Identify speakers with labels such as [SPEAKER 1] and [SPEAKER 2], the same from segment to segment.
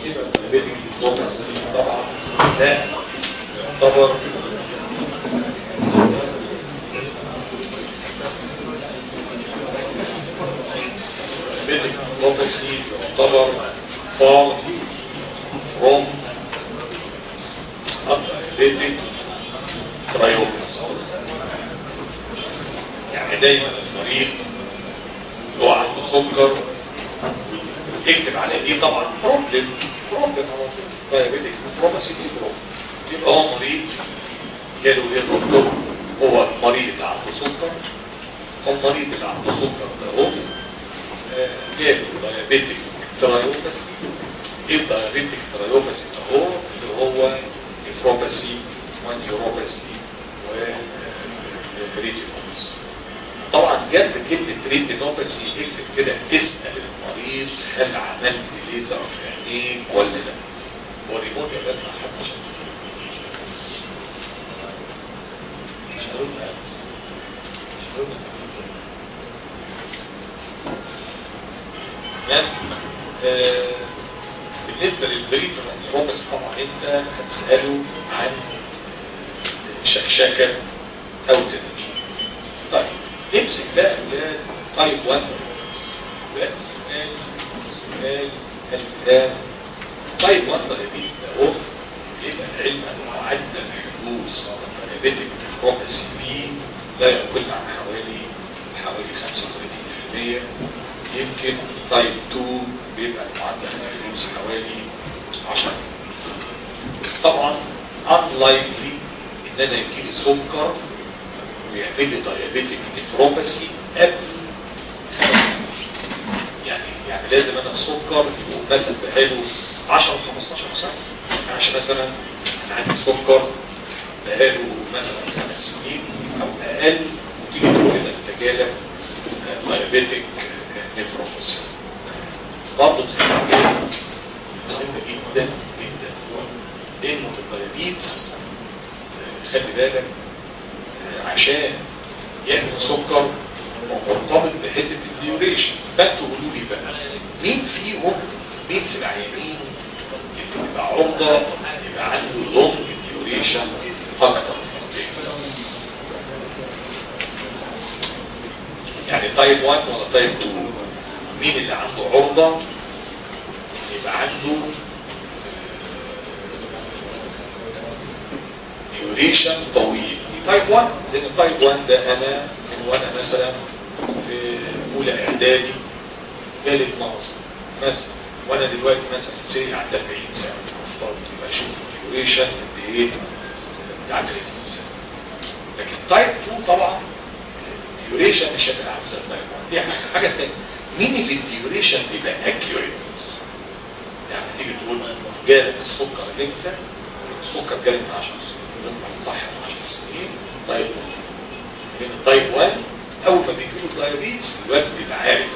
[SPEAKER 1] يبقى الدايابيتك نيفروباثي طبعا ده يعتبر الدايابيتك نيفروباثي يعتبر far from diabetic triopathy يعني دايما المريض هو عنده سكر وتكتب عليه دي طبعا بروبلم بروبلم على طول دايابيتك نيفروباثي دي بروبلم يبقى هو مريض جاله ايه الدكتور هو المريض اللي عنده سكر هو المريض اللي عنده سكر ده هو آه، جاله دايابيتك ترايوباثي ايه الدايابيتك ترايوباثي ده هو اللي هو نيفروباثي ونيوروباثي وريتينوباثي طبعا جنب كلمة ريتينوباثي اكتب كده اسأل المريض هل عملت ليزر في عينيك ولا لا والريموت يا بابا حد شاف مش هقول لك مش هقول لك تمام آه، بالنسبة للبريتر الروبس طبعا انت هتسأله عن شكشكة او تنمية طيب امسك بقى اولاد تايب 1 بس سؤال سؤال الكلام تايب 1 دايابيتس ده هو يبقى العلم ان معدل حدوث دايابيتك نيفروباثي فيه لا يقل عن حوالي حوالي 35% يمكن تايب 2 بيبقى معدل الحدوث حوالي 10 طبعا unlikely ان انا يجيلي سكر ويعمل لي دايابيتك نيفروباثي قبل خمس سنين. يعني يعني لازم انا السكر يكون مثلا بقاله 10 15 سنه يعني عشان مثلا انا عندي سكر بقاله مثلا خمس سنين او اقل وتيجي تقول لي ده انت جالك دايابيتك نيفروباثي برضه الحاجات مهمه جدا جدا لانه الدايابيتس خلي بالك عشان يعمل سكر مرتبط بحته الديوريشن فانتوا قولوا لي بقى مين فيهم مين في العيانين اللي بيبقى عرضه يبقى عنده لونج ديوريشن اكتر يعني تايب 1 ولا تايب 2 مين اللي عنده عرضه يبقى عنده ديوريشن طويل تايب 1 لان تايب 1 ده انا من وانا مثلا في اولى اعدادي ثالث مرض مثلا وانا دلوقتي مثلا سيري عند 40 سنه مفترض يبقى اشوف الديوريشن قد ايه بتاع 30 سنه لكن تايب 2 طبعا الديوريشن مش هتبقى عامله زي تايب 1 دي حاجه حاجه ثانيه مين اللي الديوريشن بيبقى اكيوريت يعني تيجي تقول جالك السكر امتى السكر جالك من 10 سنين صح من 10 سنين طيب لان التايب 1 اول ما بيجي له الدايابيتس الواد بيبقى عارف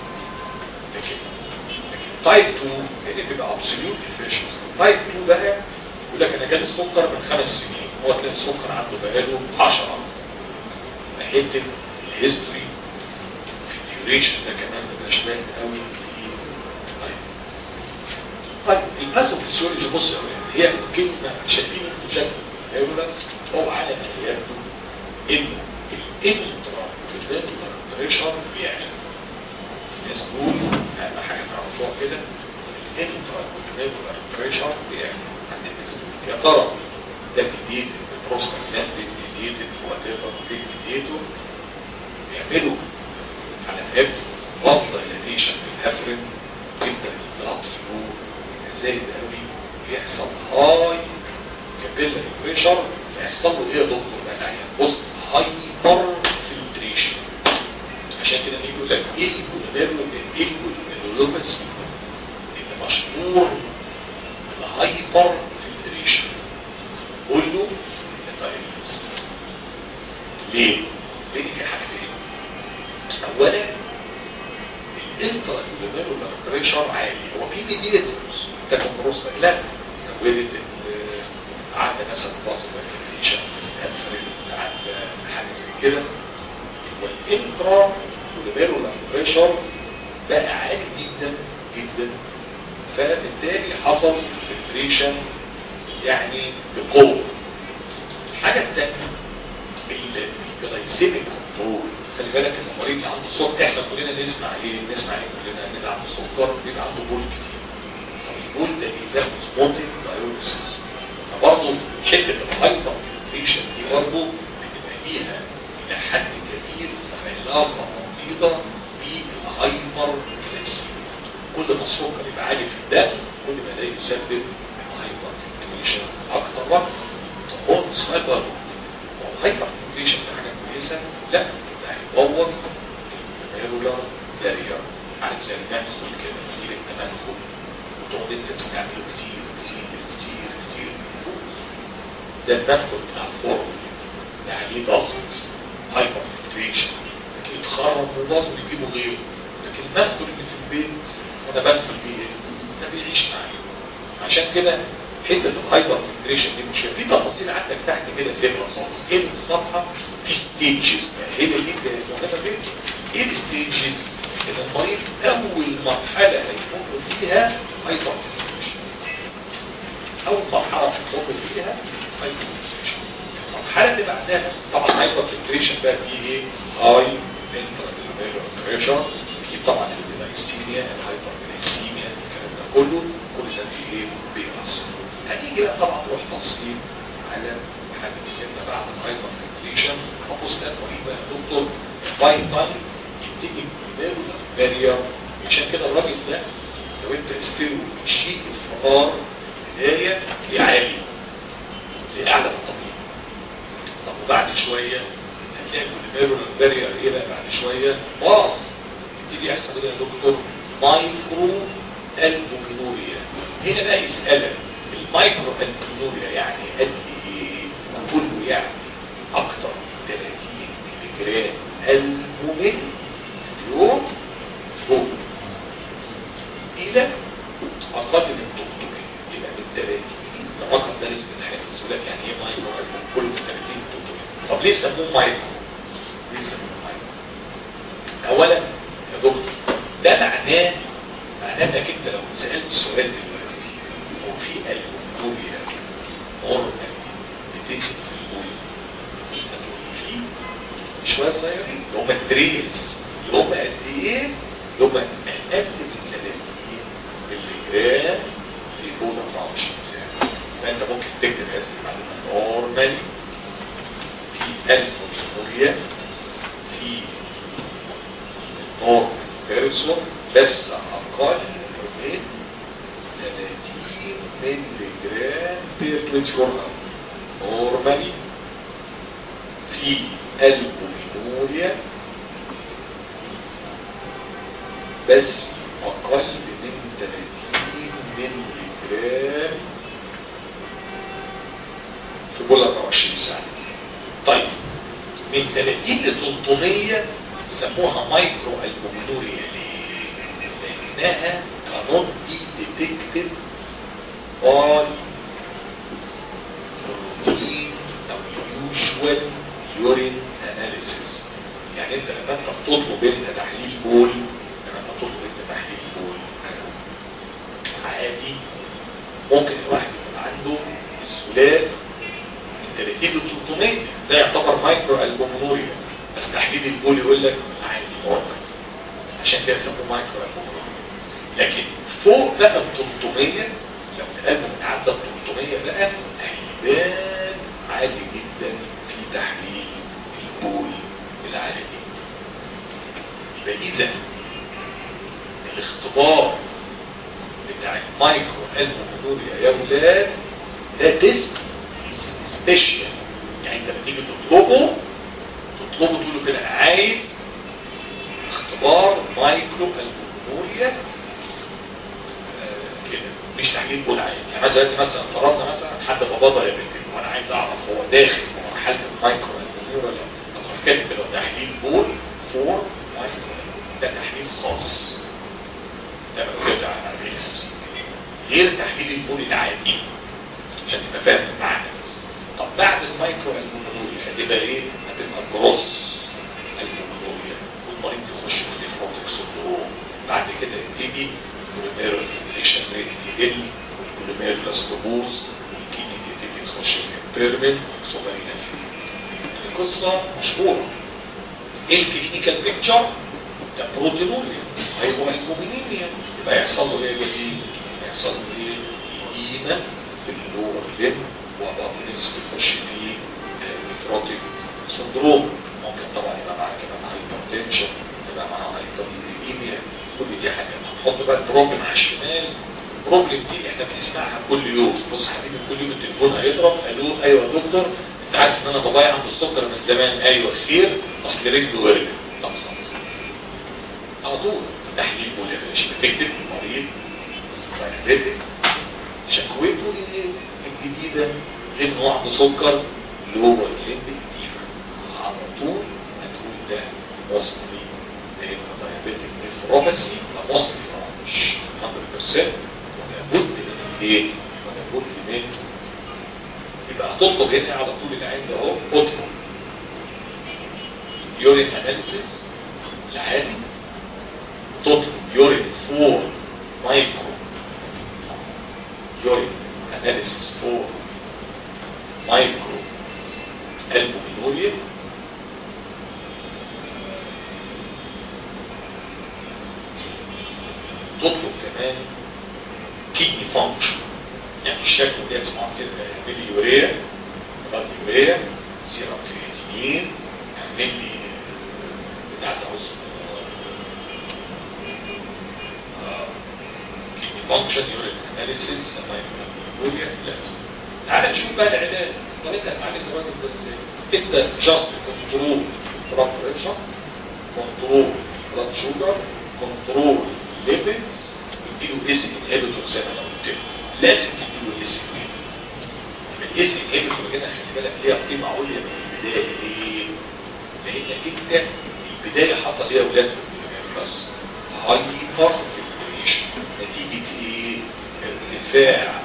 [SPEAKER 1] لكن لكن تايب 2 اللي بيبقى ابسوليوت افيشن تايب 2 بقى يقول لك انا جالي السكر من خمس سنين هو تلاقي السكر عنده بقاله 10 حته الهيستوري في الديوريشن ده كمان ما بيبقاش باين قوي في طيب طيب الباثوفيسيولوجي بص يا ولاد، هي كلمه شايفين انتوا شكل الهيرولس هو على ما يبدو ان الانترا بريشر بيعلى الناس تقول اهم حاجه تعرفوها كده الانترا بريشر بيعلى عند الناس يا ترى ده ميديتد بروستاجلاندين ميديتد وات ايفر ميديتور بيعملوا على فهم افضل ديلاتيشن في الافرين جدا البلاد فلو زايد قوي بيحصل هاي كابيلاري بريشر فيحصل له ايه يا دكتور بقى العيان بص هايبر فلتريشن عشان كده نيجي يقول لك ايه الكولينيرو ايه الكولينيروباثي اللي مشهور بالهايبر فلتريشن قول له الدايابيتس ليه؟ لان في حاجتين اولا الانترا كولينيرولار بريشر عالي هو في ميديتورز تكون بروستا لا زودت ال- عند مثلا باص فلتريشن عند حاجه زي كده والانترا كولينيرولار بريشر بقى عالي جدا جدا فبالتالي حصل فلتريشن يعني بقوه الحاجه الثانيه الجلايسيميك كنترول خلي بالك المريض عنده سكر احنا كلنا نسمع ايه نسمع ايه كلنا ان عنده سكر بيبقى عنده بول كتير طب البول ده بياخد سبوتنج دايوريسيس فبرضه حته الهايبر فلتريشن دي برضه بتبقى ليها الى حد كبير علاقه وطيده بالهايبر كلاسيميا كل ما السكر يبقى عالي في الدم كل ما ده يسبب هايبر فلتريشن اكتر وقت طب هو السؤال برضه هو الهايبر فلتريشن ده حاجه كويسه لا ده هيبوظ الميرولار بارير عارف زي المدخل كده كتير التمدخل وتقعد انت تستعمله كتير كتير كتير كتير زي المدخل بتاع الفرن يعني ضغط هايبر فلتريشن لكن يتخرب وباظ ويجيبوا غيره لكن المدخل اللي في البيت وانا بدخل بيه ايه؟ ده بيعيش معايا عشان كده حته الهايبر فلتريشن دي مش في تفاصيل عندك تحت كده سيبها خالص ايه الصفحه في ستيجز هي دي مهمه جدا ايه الستيجز ان المريض اول مرحله هيمر فيها هايبر فلتريشن اول مرحله هيمر فيها هايبر فلتريشن المرحله اللي بعدها طبعا هايبر فلتريشن بقى فيه ايه هاي انترا بريشر في طبعا الجلايسيميا الهايبر جلايسيميا الكلام ده كله كل ده فيه ايه بيأثر هنيجي بقى طبعا نروح تصميم على حاجه كده بعد الهايبر فلتريشن ابص لك مريض بقى يا دكتور فاين تايم يبتدي بداله بارير عشان كده الراجل ده لو انت استوي شيء اصفرار بدايه تلاقيه عالي تلاقيه اعلى من الطبيعي طب وبعد شويه هتلاقي البارير البارير ايه بقى بعد شويه باظ يبتدي يحصل ايه يا دكتور مايكرو البومينوريا هنا بقى يسالك المايكرو البومينوريا يعني قد ايه كله يعني اكتر من 30 ملي جرام البومين في اليوم فوق الى اقل من 300 يبقى من 30 الرقم ده نسبه حفظ ولكن يعني ايه مايكرو البومين كل من 30 ل 300 طب ليه سموه مايكرو ليه سموه مايكرو اولا يا دكتور ده معناه معناه انك انت لو سالت السؤال دلوقتي هو في البومينوريا هرمون بتكتب في البول في شويه صغيرين اللي هم التريس اللي هم قد ايه؟ اللي هم اقل من 30 ملي جرام في بول 24 ساعه فانت ممكن تكتب هذه المعلومه نورمالي في البومينوريا في نورمال بيرسون بس اقل من 30 ملي جرام بير 24 نورمالي في البومينوريا بس اقل من 30 ملي جرام في كل 24 ساعه طيب من 30 ل 300 سموها مايكرو البومينوريا ليه؟ لانها cannot be detected by routine او usual urine analysis يعني انت لما انت بتطلب انت تحليل بول لما انت بتطلب انت تحليل بول عادي ممكن الواحد يكون عنده السلال من 30 ل 300 ده يعتبر مايكرو البومينوريا بس تحليل البول يقول لك عادي نورمال عشان كده يسموه مايكرو البومينوريا لكن فوق بقى ال 300 لو نقلنا من عدد 300 بقى هيبان عادي جدا في تحليل البول العادي يبقى اذا الاختبار بتاع المايكرو البومينوريا يا ولاد ده تيست سبيشال يعني انت لما تيجي تطلبه تطلبه تقول له كده عايز اختبار مايكرو البومينوريا كده مش تحليل بول عادي يعني مثلا مثلا فرضنا مثلا حد بابا يا بنتي وانا عايز اعرف هو داخل في مرحله المايكرو البومينوريا ولا لا تروح كاتب كده تحليل بول فور مايكرو ده تحليل خاص ده بقى على 40 50 غير تحليل البول العادي عشان تبقى فاهم المعنى بس طب بعد المايكرو البومينوريا هتبقى ايه؟ هتبقى جروس البومينوريا والمريض يخش في نيفروتيك سندروم بعد كده يبتدي البوليمير فلتريشن ريت يقل والبوليمير تبوظ والكيدني تبتدي تخش في البيرمنت صغيرة فيه القصة مشهورة ايه الكلينيكال بيكتشر ده بروتينوريا هيبقى الكومينيميا يبقى يحصل له ايه جديد يحصل له ايه ايديما في اللور ليم وبابلس بيخش فيه نفروتيك سندروم ممكن طبعا يبقى معاه كمان هايبرتنشن يبقى معاه هايبرليميا كل دي حاجات هنحط بقى البروبلم على الشمال البروبلم دي احنا بنسمعها كل يوم بص حبيبي كل يوم التليفون هيضرب الو ايوه يا دكتور انت عارف ان انا بابايا عنده السكر من زمان ايوه خير اصل رجله ورجل طب خلاص على طول تحليل بول يا باشا بتكتب المريض دايابيتك شكوته ايه الجديده ان واحد سكر لور ليمب ايديما على طول هتقول ده مصري هيبقى دايابيتك نفروباسي ده مصري مش 100% ولابد من ايه؟ ولابد من يبقى هتطلب هنا على طول العين ده اهو اطلب يورين اناليسيس العادي تطلب يورين فور مايكرو يورين اناليسيس فور مايكرو البومينوريا تطلب كمان كيدني فانكشن يعني الشكل ده اسمه كده يعمل لي يوريا بلاد يوريا سيرم كرياتينين يعمل لي بتاع ده كيدني فانكشن يورين اناليسيس يوريا لا تعال نشوف بقى العلاج طب انت هتعالج الراجل ده ازاي انت جاست كنترول بلاد بريشر كنترول بلاد شوجر كنترول ليبيدز اديله اس انهبيتور زي ما انا قلت لك لازم تديله اس انهبيتور الاس انهبيتور هنا خلي بالك ليها قيمه عليا من البدايه ليه؟ لانك انت البدايه حصل ايه يا اولاد بس هايبر فلتريشن نتيجه ايه؟ ارتفاع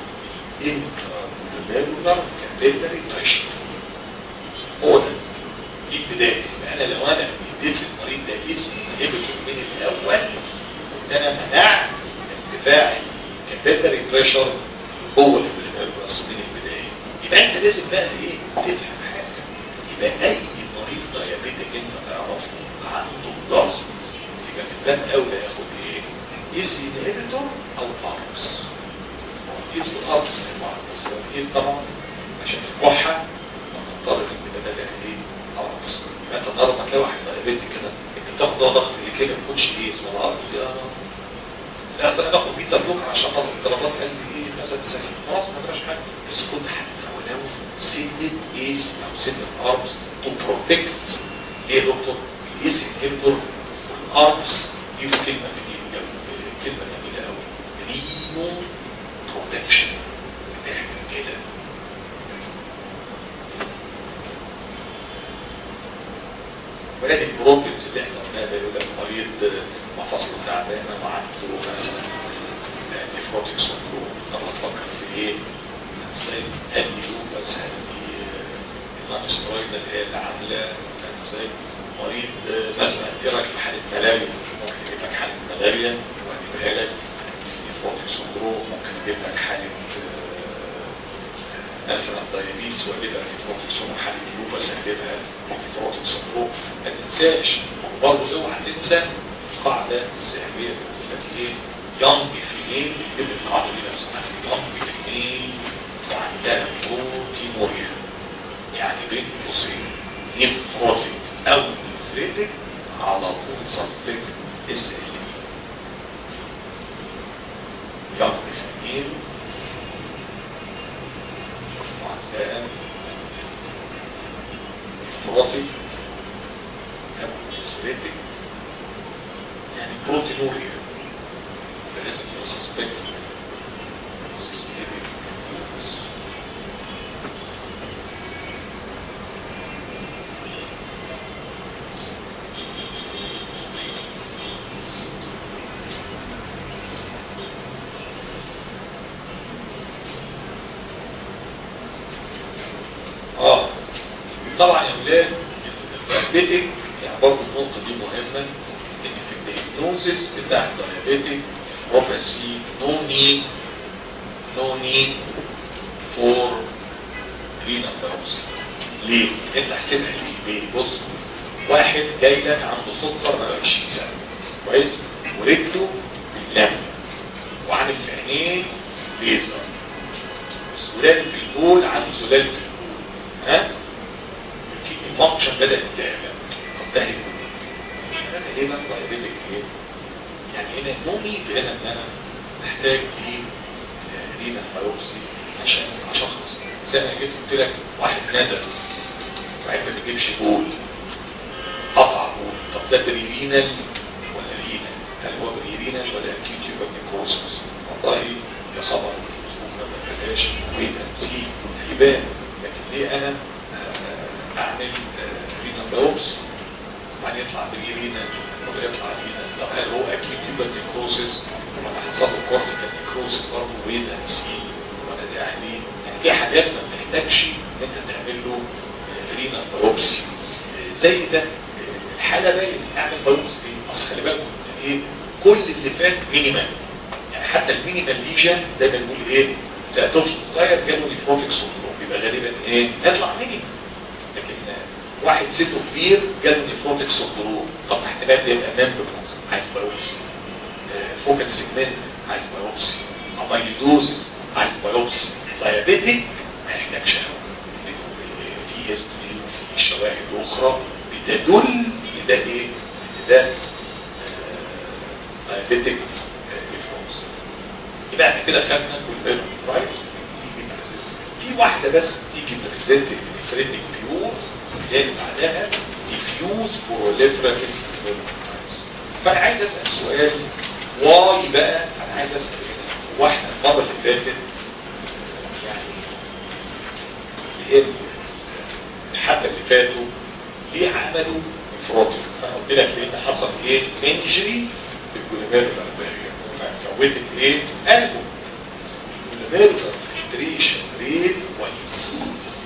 [SPEAKER 1] انترا كابيلاري بريشر هو ده دي البدايه انا لو انا اديت للمريض ده اس انهبيتور من الاول انا منعت ارتفاع الكابيلاري بريشر هو اللي بيبقى من البدايه يبقى انت لازم بقى ايه تفهم حاجه يبقى اي مريض دايابيتك انت تعرفه عنده ضغط يبقى من باب اولى ياخد ايه ايز انهبيتور او اربس ايز الاربس بس ايز طبعا عشان الكحه نضطر ان بدل ايه اربس يبقى انت النهارده ما تلاقي واحد دايابيتك كده انت بتاخد ضغط اللي كده ما تكونش ايز ولا اربس يا لا اصل انا باخد بيتا بلوك عشان اضرب ضربات قلبي ايه مثلا سليم خلاص ما جراش حاجه بس كنت حتى ولو سنه ايس او سنه ارمز تو بروتكت ايه يا دكتور الايس انهبيتور والارمز دي كلمه جديده كلمه جميله قوي رينو بروتكشن احنا كده ولكن البروبلمز اللي احنا قلناها ده يقول لك مريض مفاصله تعبانه وعنده مثلا نيفروتيك سندروم طب هتفكر في ايه؟ زي هل دي بس هل دي الانسترويد اللي هي اللي عامله زي مريض مثلا ايه رايك في حاله ملاريا ممكن يجيب لك حاله ملاريا وهجيبها لك نيفروتيك سندروم ممكن يجيب لك حاله مثلا دايابيتس واجيب لك نيفروتيك سندروم حاله لوبس هجيبها نيفروتيك سندروم ما تنساش برضه اوعى تنسى القاعده الذهبيه بتقول لك ايه يونج فيميل بتجيب القاعده دي لو سمحت يونج فيميل وعندها بروتينوريا يعني بين قوسين نيفروتيك او نفريتك على طول سسبكت اس ال يونج فيميل وعندها نيفروتيك او نفريتك يعني بروتينوريا فلازم يبقى سسبكت سيستميك لوبس اه طبعا يا ولاد الدايابيتك يعني برضه النقطه دي مهمه ان في الديagnosis بتاع الدايابيتك nephropathy no need no need for renal biopsy ليه؟ انت حسبها ليه؟ ليه؟ بص واحد جاي لك عنده سكر بقى 20 سنه كويس؟ ورجله لم وعامل في عينيه ليزر سلال في البول عنده سلال في البول ها؟ الفانكشن بدأت تعمل طب ده هيكون ايه؟ انا ليه بقى دايبيتك ايه؟ يعني هنا نومي هنا ان انا محتاج ليه رينا بايوبسي عشان اشخص زي ما جيت قلت لك واحد نزل وعيب ما تجيبش بول قطع بول طب ده بريرينال ولا رينال هل هو بريرينال ولا اكيد يبقى نيكروسس والله يا خبر ما بقاش ويبقى في هيبان لكن ليه انا اعمل رينال بايوبسي وبعدين يطلع بريرينال ولا يطلع رينال طب هل هو اكيد يبقى نيكروسس ولا حصل له كورتيكال نيكروسس برضه ويبقى نسيل ولا ده يعني يعني في حاجات ما بتحتاجش ان انت تعمل له رينا بايوبسي زي ده الحاله باين اعمل بايوبسي اصل خلي بالكم ايه كل اللي فات مينيمال يعني حتى المينيمال ليجن ده بنقول ايه ده طفل صغير جاله نيفروتيك سندروم بيبقى غالبا ايه يطلع مينيمال لكن واحد سنه كبير جاله نيفروتيك سندروم طب احتمال ده يبقى ممبر عايز بايوبسي فوكال سيجمنت عايز بايوبسي اميلوزيس عايز بايوبسي دايابيتيك ما يحتاجش في هيستوري وفي شواهد اخرى بتدل ان ده ايه ان ده دايابيتيك ريفلوكس يبقى احنا كده خدنا كل رايت في واحده بس تيجي بريزنت نفريتك بيور اللي بعدها ديفيوز بروليفراتيف فانا عايز اسال سؤال واي بقى انا عايز اسال واحنا المره اللي فاتت يعني الحبه اللي فاتوا ليه عملوا انفرادي فانا قلت لك ليه حصل ايه انجري بالجلوبال الاربعيه ففوتت ايه قلبه الجلوبال فلتريشن ريت كويس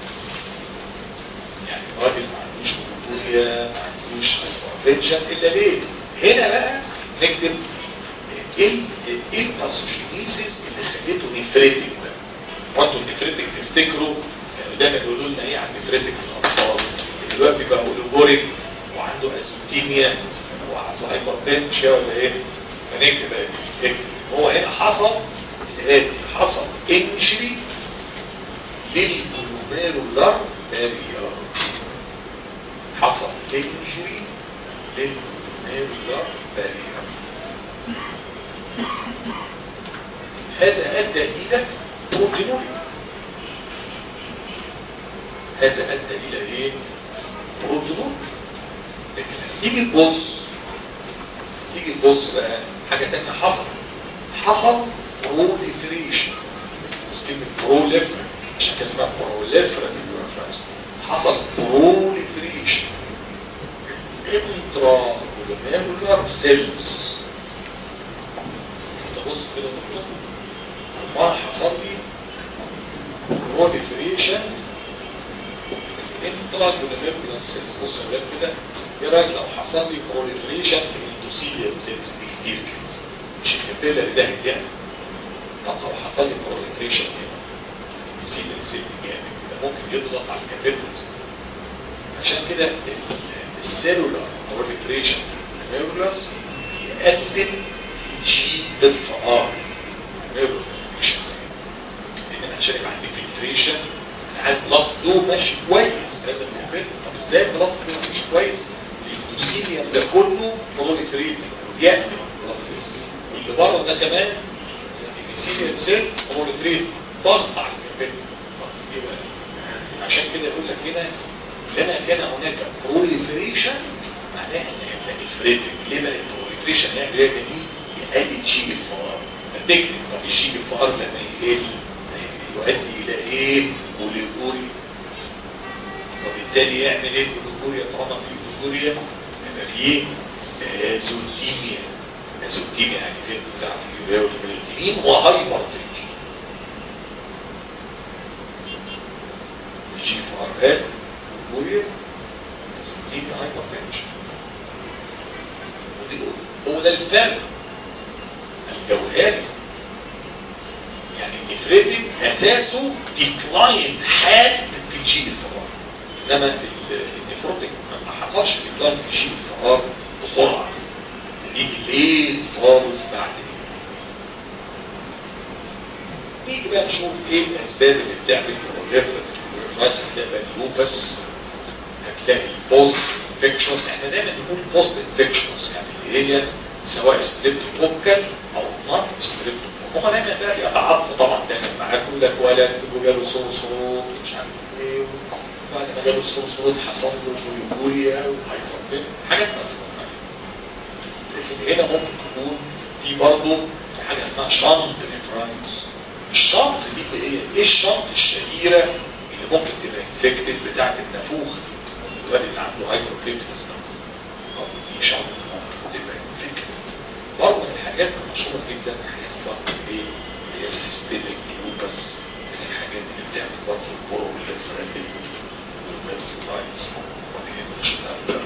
[SPEAKER 1] يعني الراجل ما عندوش كلوريا ما عندوش هايبرتنشن الا ليه هنا بقى نكتب ايه ايه الباسوجينيسيس اللي خليته نفريتك ده وانتوا النفريتك تفتكروا دايما يقولوا لنا ايه عن نفريتك في الاطفال دلوقتي بيبقى اولوجوريك وعنده اسوتيميا وعنده هايبرتنشن ولا ايه فنكتب اكتب هو هنا حصل الاتي حصل انجري للجلوميرولار بارير حصل انجري للجلوميرولار بارير هذا أدى إلى بروتينوريا هذا أدى إلى إيه؟ بروتينوريا لكن تيجي تبص تيجي تبص بقى حاجة تانية حصل حصل بروليفريشن كلمة بروليفر عشان كده اسمها بروليفراتيف يورفاس حصل بروليفريشن انترا جلوميرولار سيلز تبص كده نقطة ما حصل لي بروليفريشن انترا جلوميرولار سيلز بص يا كده ايه رايك لو حصل لي بروليفريشن في الاندوثيليال سيلز كتير كده مش الكابيلاري ده يعني طب لو حصل لي بروليفريشن هنا الاندوثيليال سيلز جامد ده ممكن يضغط على الكابيلاريز عشان كده السيلولار بروليفريشن نيورلس يقلل جي اف ار نيورلس لان انا عشان يبقى عندي فلتريشن انا عايز بلاد فلو ماشي كويس لازم نعمل طب ازاي البلاد فلو ماشي كويس الاندوثيليوم ده كله بروليفريت يقلل البلاد فلو واللي بره ده كمان الاندوثيليوم سيل بروليفريت ضغط على الكابيلاري يبقى عشان كده يقول لك هنا لما كان هناك بروليفريشن معناها ان هيبقى الفريتك ليه بقى البروليفريشن يعمل ايه دي يقلل شيء الفقار فتكتب طب الشيء الفقار لما يقل يؤدي الى ايه بوليجوري وبالتالي يعمل ايه بوليجوريا طالما في بوليجوريا يبقى فيه ازوتيميا ازوتيميا يعني فين بتاع في اليوريا والكرياتينين وهايبرتنشن الجي فقار بوليجوريا ازوتيميا هايبرتنشن هو ده الفرق الجوهري يعني النفريتك اساسه ديكلاين حاد في الجين الفرار انما ال- النفروتك ما حصلش ديكلاين في الجين الفرار بسرعه يجي ليه خالص بعد كده نيجي بقى نشوف ايه الاسباب اللي بتعمل بروليفريتيف كلوريفايس هتلاقي بقى اللوبس هتلاقي البوست انفكشنز احنا دايما نقول بوست انفكشنز يعني اللي هي سواء ستريبتوكوكال او نون ستريبتوكوكال هما دايما بقى بيتعاطفوا طبعا دايما معاك يقول لك ولد وجاله صرصور مش عارف ايه وبعد ما جاله صرصور حصل له يوريا وهايبرتين حاجات مفهومه لكن هنا ممكن تكون في برضه حاجه اسمها شنط نفرايتس الشنط دي اللي هي ايه الشنط الشهيره اللي ممكن تبقى انفكتد بتاعت النافوخ الولد اللي عنده هايبرتيفنس ده دي شنط ممكن تبقى انفكتد برضه من الحاجات المشهوره جدا حاجات برضه ايه اللي هي السيستميك لوبس من الحاجات اللي بتعمل برضه البورو والفرادل والميتولايتس والحاجات اللي مش بتعمل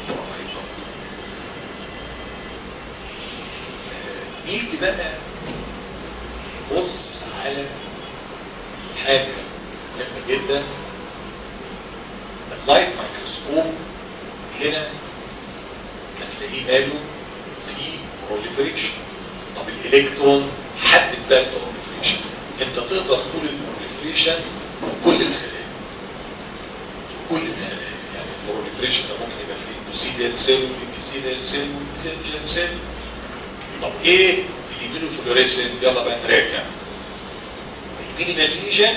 [SPEAKER 1] نيجي بقى نبص على حاجة مهمة جدا اللايت مايكروسكوب هنا هتلاقيه ماله في بروليفريشن طب الالكترون حد بتاع البروليفريشن انت تقدر تقول البروليفريشن كل الخلايا كل الخلايا يعني البروليفريشن ده ممكن يبقى فيه اندوسيديال سيل وبيكسيديال سيل وبيزنجيال سيل طب ايه اليمينو فلوريسنت يلا بقى نراجع اليمينو ليجن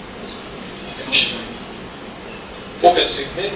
[SPEAKER 1] فوكال سيجمنت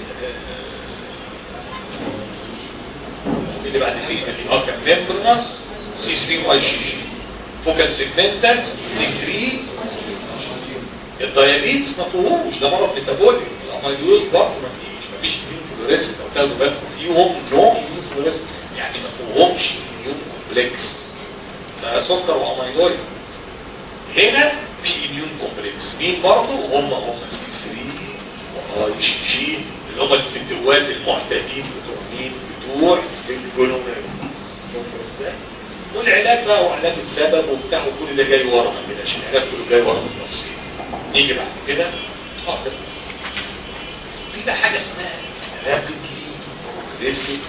[SPEAKER 1] اللي بعد كده اللي اه كان ميمبرنس سي 3 واي جي جي فوكال سيجمنت سي 3 الدايابيتس ما فيهوش ده مرض ميتابوليك الاميلوز برضه ما فيش ما فيش ميون فلوريسنت او تاخدوا بالكم فيهم نوع ميون فلوريسنت يعني ما فيهمش ميون كومبلكس ده سكر واميلويد هنا في اميون كومبلكس مين برضه هم هم سي 3 واي جي جي اللي هم الفتوات المعتادين بتوع مين بتوع الجلوميرولوس والعلاج بقى وعلاج السبب وبتاع وكل ده جاي ورا ما كده عشان العلاج كله جاي ورا بالتفصيل نيجي بعد كده اه ده في بقى حاجه اسمها رابيدلي بروجريسيف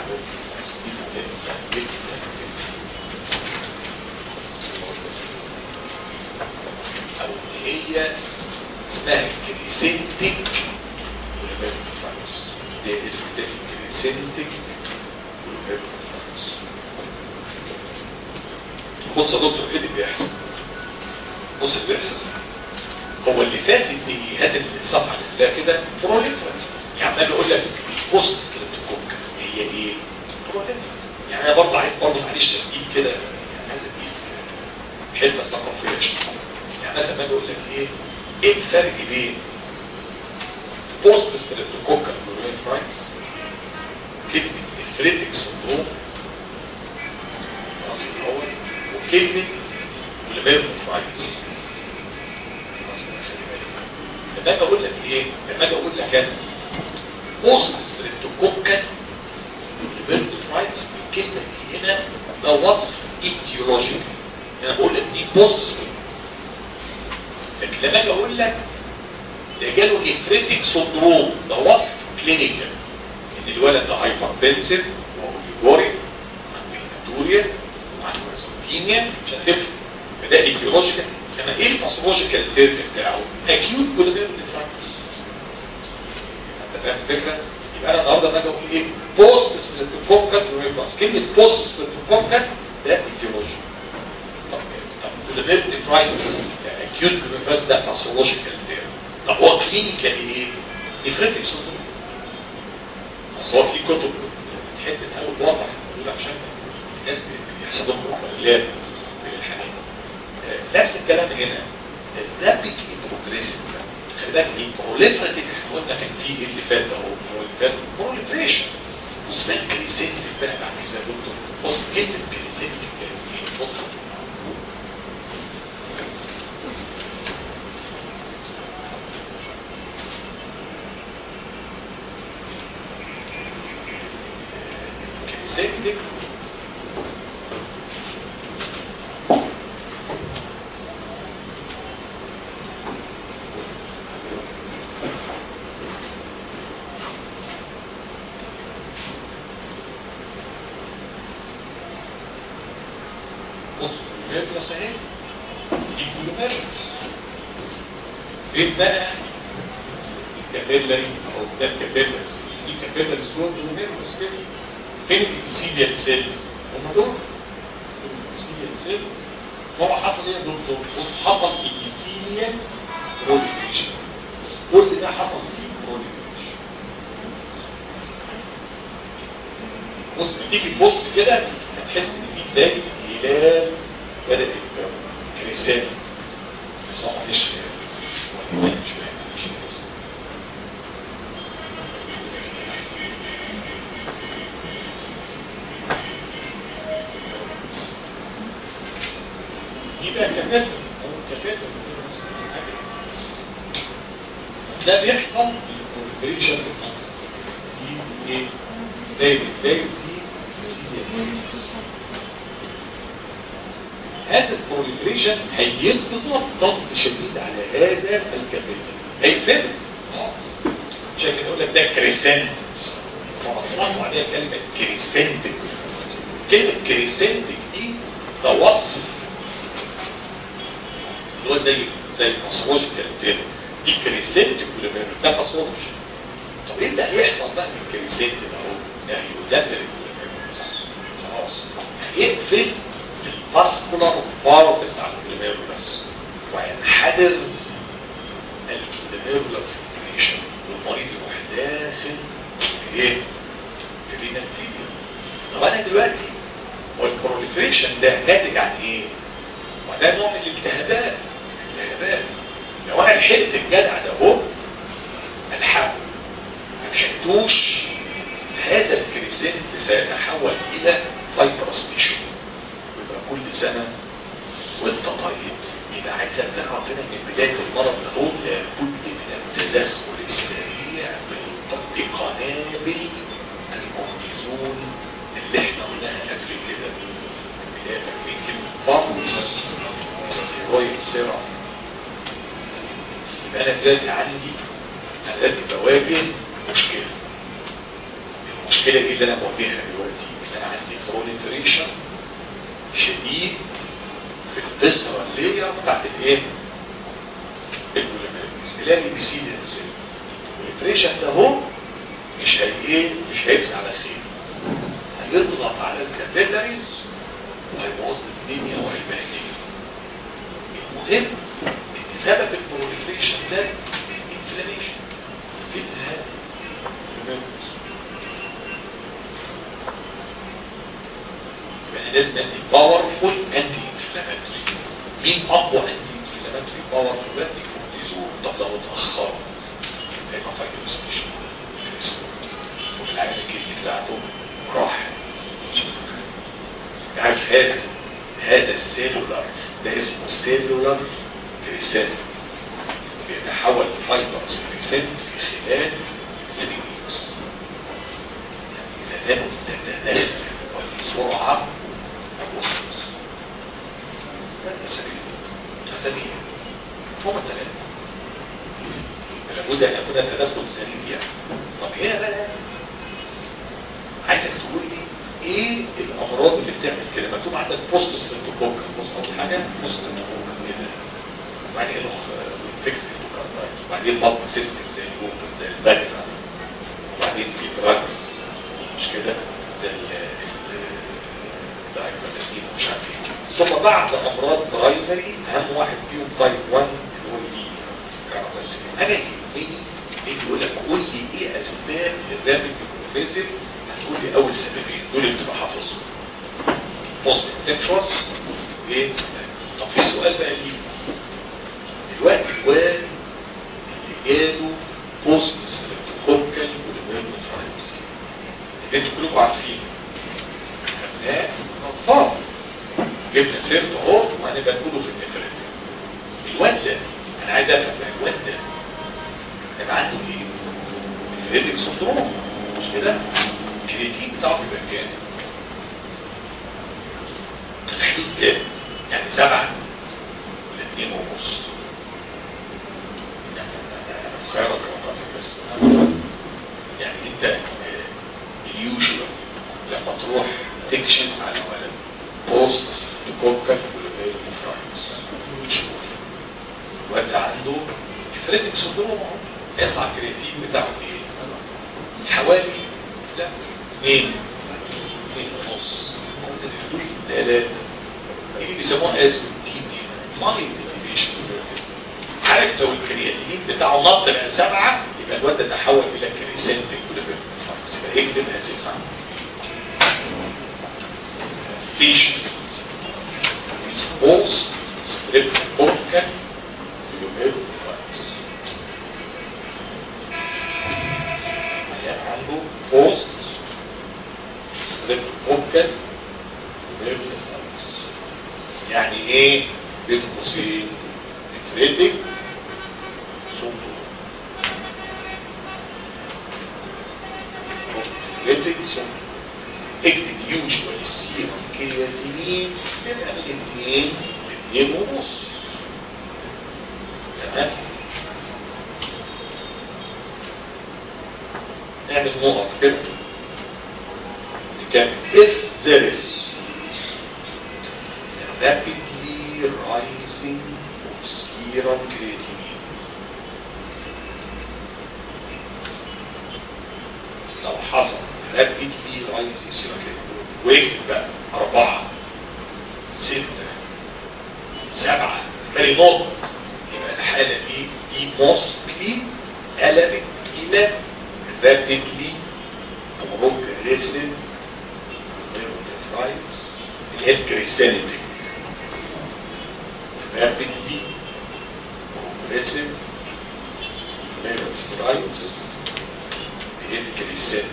[SPEAKER 1] او اللي هي اسمها كريسنتك ده اسم ده كريسنتك بص يا دكتور ايه اللي بيحصل بص اللي بيحصل هو اللي فات دي هات الصفحه اللي فيها كده بروليفرا يعني انا بقول لك بوست ستريبتوكوك هي ايه بروليفرا يعني انا برضه عايز برضه معلش ترتيب كده يعني عايز اديك حته ثقافيه شويه يعني مثلا باجي اقول لك ايه ايه الفرق بين بوست ستريبتوكوكال بروليفرايتس كلمه افريتك سندروم خلاص الاول وكلمه وليفرايتس لما اجي اقول لك ايه لما اجي اقول لك انا بوست ستريبتوكوكال وليفرايتس الكلمه دي هنا ده وصف ايتيولوجيكال انا بقول لك دي بوست لكن لما اجي اقول لك ده جاله نفريتك سندروم ده وصف كلينيكال ان الولد ده هايبرتنسيف واوليجوري عنده هيماتوريا وعنده ريسوتينيا مش هتفرق فده ايتيولوجيكال انما ايه الباثولوجيكال تيرم بتاعه اكيوت بوليفيرال نفرايتس انت فاهم الفكره يبقى انا النهارده لما اجي اقول ايه بوست ستريبتوكوكال نيوروباس كلمه بوست ستريبتوكوكال ده ايتيولوجي طب طب بوليفيرال نفرايتس اكيوت بوليفيرال ده باثولوجيكال تيرم طب هو كلينيكال ايه نفريتك سندروم اصل هو في كتب تحب تحاول توضح عشان الناس بيحصل لهم بروفايلات بالحنين نفس الكلام هنا ده بيجي بروجريسيف خلي بالك ايه بروليفراتيف احنا قلنا كان في ايه اللي فات ده هو اللي فات بروليفريشن واسمها كريسيتيف بقى بعد كده يا دكتور بص كلمه كريسيتيف يعني بص كريسيتيف جلوميرولس اهي دي جلوميرولس فين بقى الكابيلاري او ده الكابيلاريز دي كابيلاريز دول جلوميرولس كده فين الابيثيليال سيلز هم دول الابيثيليال سيلز هو حصل ايه يا دكتور بص حصل ابيثيليال بروليفريشن كل ده حصل فيه بروليفريشن بص بتيجي تبص كده هتحس ان في زي هلال بدأ يتكون كريسان صح مش ولا مش مش كريسان يبقى كفاته او كفاته ده بيحصل بالبريشن دي ايه زي بتلاقي في هذا البروليفريشن هيضغط ضغط شديد على هذا الكابيل هيقفله عشان كده يقول لك ده كريسنت فمطلقوا عليها كلمة كريسنت كلمة كريسنت دي ده وصف اللي هو زي زي الباسروج كده دي كريسنت كل ما ده باسروج طب ايه اللي هيحصل بقى من الكريسنت ده اهو يعني يدمر خلاص هيقفل الفاسكولار بارت بتاع الكليميرولس وينحدر الكليميرولار فيكريشن والمريض يروح داخل في ايه؟ في رينال فيلير طب انا دلوقتي هو البروليفريشن ده ناتج عن ايه؟ وده نوع من الالتهابات الالتهابات لو انا لحقت الجدع ده اهو الحقه ما لحقتوش هذا الكريسنت سيتحول الى فايبرس تيشو ويبقى كل سنه وانت طيب يبقى عايزك تعرف هنا من بدايه المرض ده لابد من التدخل السريع بقنابل الكورتيزون اللي احنا قلناها قبل كده بدايه في كلمه فارمس ستيرويد سيرم يبقى انا دلوقتي عندي انا دلوقتي بواجه مشكله المشكلة دي اللي انا مواجهها دلوقتي ان انا عندي بروليفريشن شديد في القصة اللي بتاعت الايه البوليميريز اللي هي بي سي دي البروليفريشن ده هو مش هي ايه مش هيفز على خير هيضغط على الكابيلاريز وهيبوظ الدنيا وهيبهدل المهم ان سبب البروليفريشن ده انفلاميشن في النهايه يبقى لازم ادي باورفول انتي انفلاماتوري مين اقوى انتي انفلاماتوري باورفول انتي كورتيزون طب لو اتاخر هيبقى فايده سبيشال والعين الكلي بتاعته راح عارف هذا هذا السيلولار ده اسمه سيلولار كريسنت بيتحول لفايبرز كريسنت في خلال 3 ويكس يعني اذا لم تتدخل بسرعه وخلص ثلاث أسابيع أسابيع هم الثلاثة لابد أن يكون التدخل سريع طب هنا بقى عايزك تقول لي ايه الامراض اللي بتعمل كده مكتوب عندك بوست ستريبتوكوكا بص اول حاجه بوست ستريبتوكوكا كده وبعدين الاخ انفكس ستريبتوكوكا وبعدين بطن سيستم زي الجوكا زي الباكتر وبعدين في دراجز مش كده زي الدايكوتاسين مش عارف ايه ثم بعد امراض برايمري اهم واحد فيهم تايب 1 اللي هو الاي بس انا يهمني ان يقول لك قول لي ايه اسباب الرابط الكونفيسيف هتقول لي اول سببين دول اللي تبقى حافظهم بوست انفكشوس ايه طب في سؤال بقى ليه دلوقتي الواد اللي جاله بوست ستريبتوكوكال والميرنوفرايتس اللي انتوا كلكم عارفين خدناه اطفال جبنا سيرته اهو وهنبقى نقوله في النفرات الواد ده انا عايز افهم بقى الواد ده هيبقى عنده ايه؟ نفريتك سندروم مش كده؟ الكريتين بتاعه بيبقى كام؟ الحدود كام؟ يعني سبعة ولا اتنين ونص يعني خيرك رقم بس يعني انت اليوجوال لما تروح تكشف على ولد بوست تكوكل نفرايتس شوف وانت عنده فريدك سندروم اهو يطلع الكرياتين بتاعه ايه حوالي لا اثنين اثنين ونص ممكن يدوي ثلاثة اللي بيسموها اسم تيم مايند ديفيشن عارف لو الكرياتين بتاعه نط بقى سبعة يبقى الواد ده تحول الى كريسنتك بس يبقى اكتب هذه القاعدة فيش بوس ستريب اوركا يوميرو فايتس عنده بوست ستريب اوركا يوميرو فايتس يعني ايه بين قوسين نفريتك سندروم نفريتك سندروم اكتب يوجوال السيرم كرياتينين بيبقى من اثنين لاثنين ونص تمام نعمل نقط كده نكمل if there is rapidly rising of serum creatinine لو حصل rapidly rising serum creatinine واكتب بقى أربعة ستة سبعة تاني نقطة يبقى الحالة دي دي mostly قلبت إلى rapidly progressive nephritis اللي هي الكريستاليتي rapidly progressive nephritis اللي هي الكريستاليتي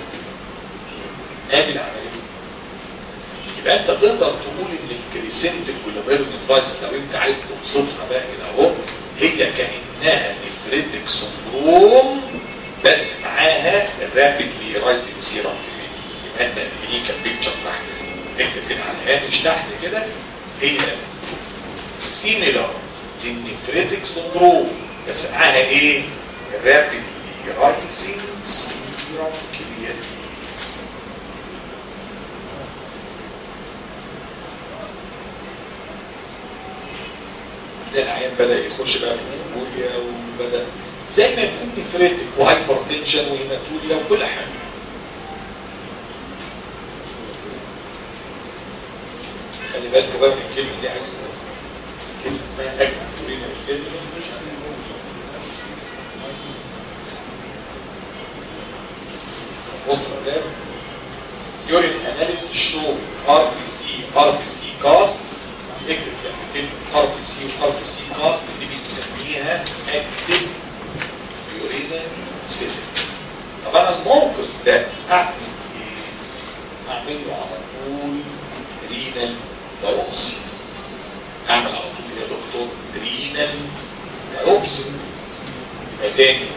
[SPEAKER 1] ادي العملية يبقى انت تقدر تقول ان الكريسنتك والاميرونيفايس لو انت عايز توصفها بقى كده اهو هي كانها نفريتك سندروم بس معاها الرابيدلي رايزنج سيرم يبقى انت دي كان بيكتشر تحت اكتب كده على الهامش تحت كده هي سيميلار للنفريتك سندروم بس معاها ايه؟ الرابيدلي رايزنج سيرم كرياتين تلاقي العيان بدأ يخش بقى في الهيموليا وبدأ زي ما يكون نفريتك وهايبرتنشن وهيماتوليا وكل حاجة خلي بالكوا بقى من الكلمة دي عايز كلمة اسمها اكتورينا بص يا يورين اناليسيس شو ار بي سي ار بي سي كاست اكتب كلمتين ار بي سي وار بي سي كاست دي بنسميها اكتب يورينال سيل طب انا الموقف ده اعمل ايه؟ اعمل له على طول رينال بايوبسي اعمل على طول يا دكتور رينال بايوبسي يبقى تاني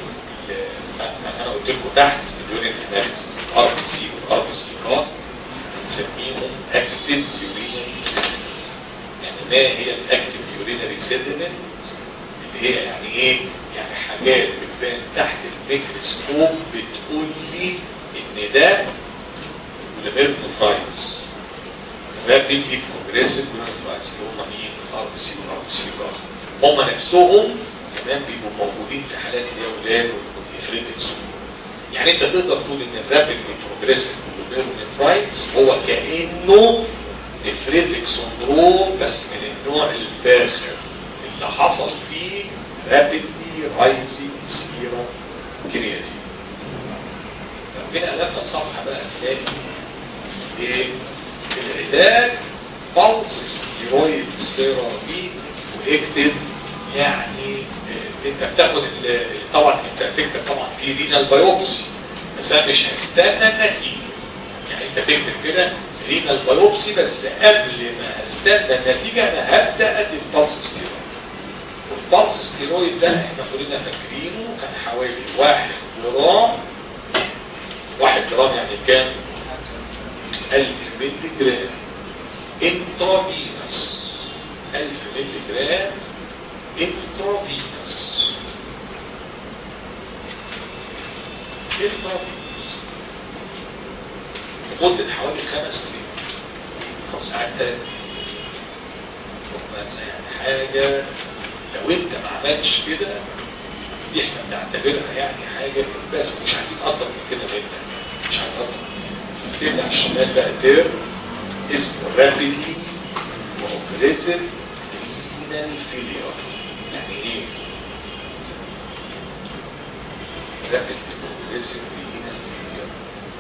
[SPEAKER 1] انا قلت لكم تحت في اليورين اناليسيس ار بي سي والار بي سي كاست بنسميهم اكتب يورينال سيل يعني ما هي الاكتف يورينري سيدمنت اللي هي يعني ايه يعني حاجات بتبان تحت الميكروسكوب بتقول لي ان ده ليميرنوفرايتس رابيدلي بروجريسيف ليميرنوفرايتس اللي هم مين ار بي سي والار بي سي كاست هم نفسهم كمان بيبقوا موجودين في حالات الاولاد والنفريتكس يعني انت تقدر تقول ان الرابيدلي بروجريسيف ليميرنوفرايتس هو كانه نفريتك سندروم بس من النوع الفاخر اللي حصل فيه رابيدلي رايزنج سيرم كرياتين لو جينا قلبنا الصفحه بقى تلاقي ايه العلاج بلس ستيرويد ثيرابي واكتب يعني اه انت بتاخد طبعا انت هتكتب طبعا في رينال بايوبسي بس انا مش هستنى النتيجه يعني انت تكتب كده رينال بايوبسي بس قبل ما استنى النتيجة انا هبدأ ادي البلس ستيرويد والبلس ستيرويد ده احنا كلنا فاكرينه كان حوالي واحد جرام واحد جرام يعني كام الف ملي جرام انترافينس الف ملي جرام انترافينس انترافينس لمدة حوالي خمس سنين خمس ساعات تاني مثلا يعني حاجة لو انت ما عملتش كده دي احنا بنعتبرها يعني حاجة بس مش عايزين اكتر من كده منك مش عايزين اكتر تبدا على الشمال بقى تير اسمه رابيدلي واوبريسيف رينال فيلير يعني ايه؟ رابيدلي واوبريسيف رينال فيلير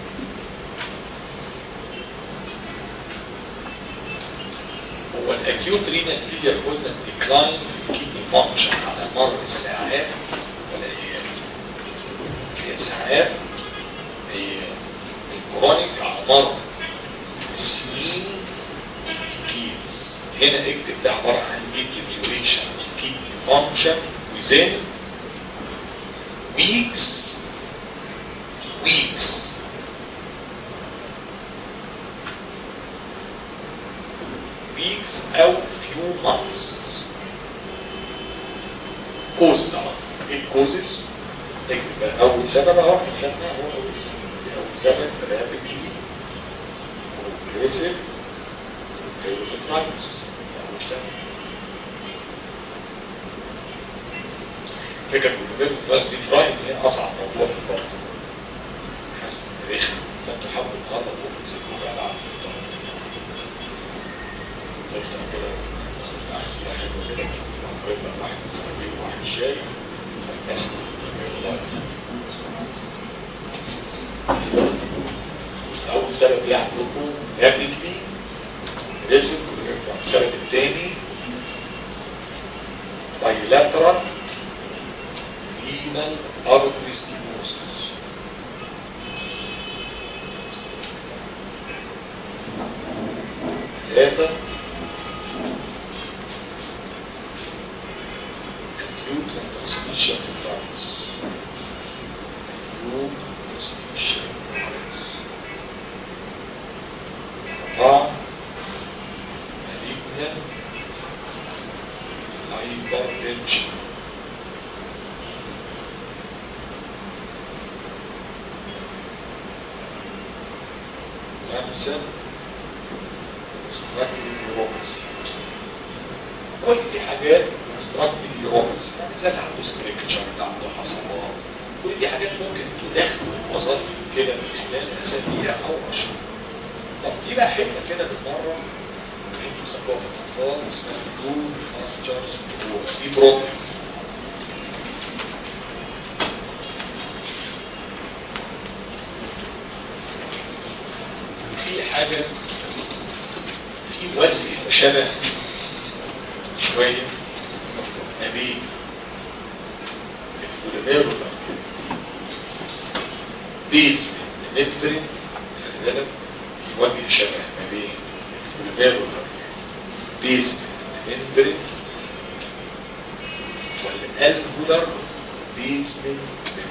[SPEAKER 1] هو الاكيوت رينال فيلير قلنا ديكلاين في الكيدني فانكشن على مر الساعات ولا هي هي ساعات هي الكرونيك على مر السنين كيدز هنا اكتب ده عبارة عن deterioration of kidney function within weeks weeks weeks او few months causes طبعا ايه الكوزز اكتب بقى اول سبب اهو احنا خدناه هو اول سبب اول سبب رابيدلي progressive هيروترايتس اول سبب فكرة الجمهور الفلاس دي فراين هي أصعب موضوع في البطن حسب رخم انت تحاول تغلط وتمسكه على عقل تفتح كده تاخد أحسن حلوة كده وقريب لك واحد سنوين وواحد شاي أسمع أول سبب يعني عندكم رابيدلي ريزم السبب الثاني bilateral renal artery stenosis ثلاثة acute interstitial nephritis acute interstitial nephritis أربعة malignant hypertension خمسة obstructive neuropathy كل دي حاجات obstructive neuropathy يعني زي اللي عنده سكريكتشر اللي عنده حصوات كل دي حاجات ممكن تدخل وظائف كده في خلال اسابيع او اشهر طب دي بقى حته كده بالمره انتوا خدوها في الاطفال اسمها دول ماسترز دي بروبلم في حاجة في وجه شبه شوية ما بين البوليميرو بيز ممبرين خلي بالك في وجه شبه ما بين البوليميرو بيز ممبرين والالفولار بيزمنت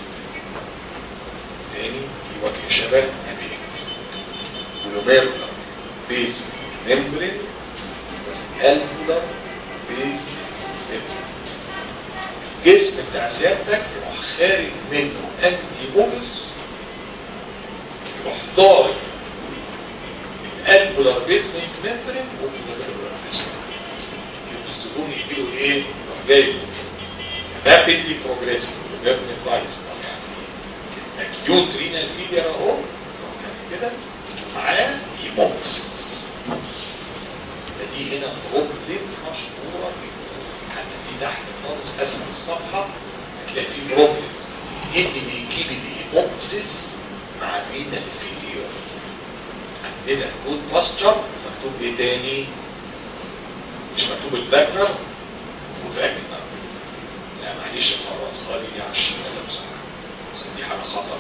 [SPEAKER 1] تاني في وجه شبه ما بين glomerular base membrane alveolar base membrane جسم بتاع سيادتك يروح خارج منه انتي بولس يروح ضارب الالفولار بيس ممبرين والجلوميرولار بيس الزبون يجيله ايه؟ يروح جاي rapidly progressive glomerular nephritis طبعا acute renal failure اهو كده معاه هيموكسيس دي هنا بروبلم مشهورة حتى في تحت خالص اسفل الصفحة هتلاقي في بروبلم ايه اللي بيجيب الهيموكسيس مع الرينا الفيلير عندنا كود باستشر مكتوب ايه تاني مش مكتوب الباكنر وفاكنر لا معلش خلاص خليني على الشمال لو سمحت بس دي حاجة خطر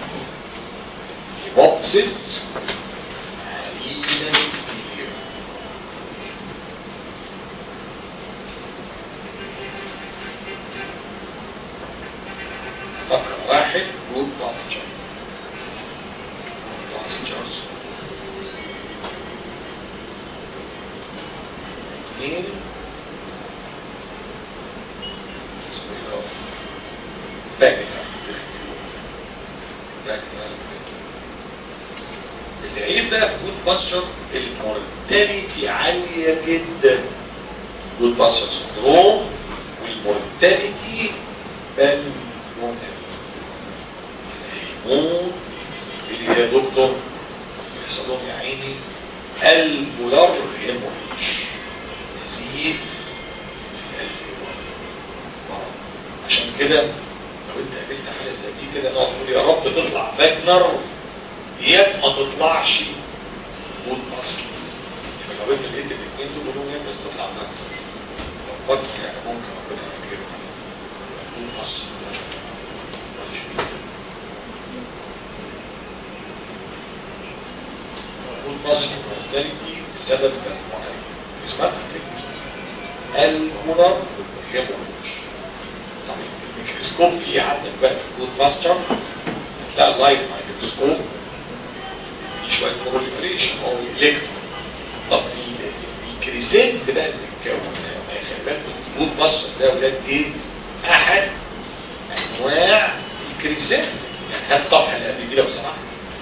[SPEAKER 1] هيموكسيس علينا الفيلير رقم واحد جود باستشر باستشرز اثنين اسمه ايه ده؟ باكنر باكنر العيب بقى في جود باستشر المورتاليتي عالية جدا جود باسر سندروم والمورتاليتي بل هيموت اللي هي دكتور يحصل لهم يا عيني الفولار هيموريج نزيف في الفولار عشان كده لو انت قابلت حاله زي دي كده نقعد نقول يا رب تطلع فاجنر يا ما تطلعش جود مصر يبقى لو انت لقيت الاثنين دول قولوا يا بس تطلع فاجنر لو فاجنر يعني ممكن ربنا يكرمك جود مصر جود مصر مورتاليتي بسبب مجموعه اسمها فكره الهونر هيموريج الميكروسكوب في عندك بقى في الجود ماستر هتلاقي اللايت مايكروسكوب في شويه بروليفريشن او الكترون طب في الكريسنت بقى اللي بيتكون خلي بالك الجود ماستر ده يا ولاد ايه؟ احد انواع الكريسنت يعني هات الصفحه اللي قبل دي لو سمحت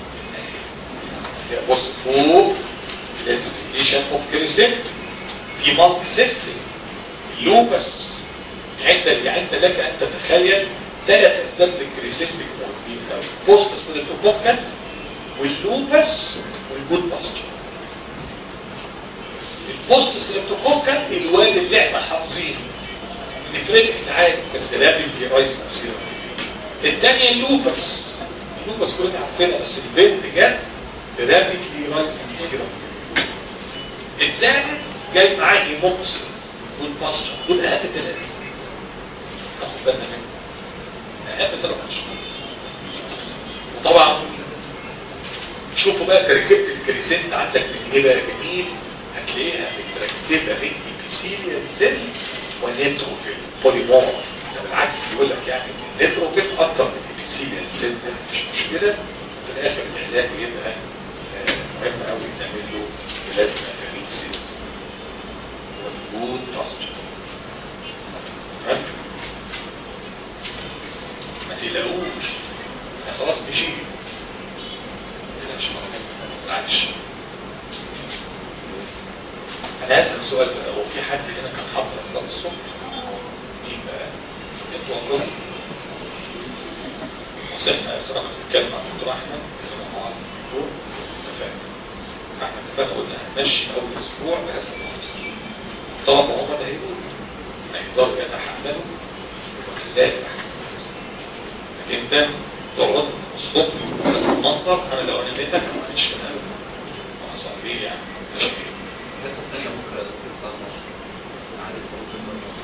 [SPEAKER 1] بص فوق كلاسيفيكيشن اوف كريسنت في مالتي سيستم لوبس يعني انت يعني انت لك ان تتخيل ثلاث اسباب للكريسنتك موجودين بوست ستريبتوكوكال واللوبس والجود باستر البوست ستريبتوكوكال الواد اللي احنا حافظينه نفرق عادي بس ده بالفيرايز اصيلا الثانيه اللوبس اللوبس كلنا عارفينها بس البنت جت رابيدلي رايزنج سيرم الثالث جاي معاه هيموكسيس والباستر دول اهم ثلاثه ناخد بالنا منه اهم ثلاث اشهر وطبعا شوفوا بقى تركيبه الكريسنت عندك من ايه بقى جميل هتلاقيها متركبه من ابيثيليال سيل ونيتروفيل بوليمورف ده بالعكس بيقول لك يعني النيتروفيل اكتر من الابيثيليال سيل مش مشكله في الاخر العلاج بيبقى مهم قوي نعمل له بلازما فريسيس والجود باستر ما تقلقوش خلاص مشي ما تزعلش انا هسأل سؤال بقى هو في حد هنا كان حاضر افضل الصبح مين بقى انتوا عمركم وصلنا اسراء نتكلم عن دكتور احمد كلام معاذ الدكتور اتفقنا احنا اتفقنا قلنا هنمشي اول اسبوع بهذا المنظر طبعا هم اللي هيقولوا هيقدروا يتحملوا وخلاه لكن انت تقعد الصبح بهذا المنظر انا لو انا ميتك ما عملتش من قبل ما حصل ليه يعني مش ايه
[SPEAKER 2] الناس الثانية بكرة دكتور صنع عادة بكرة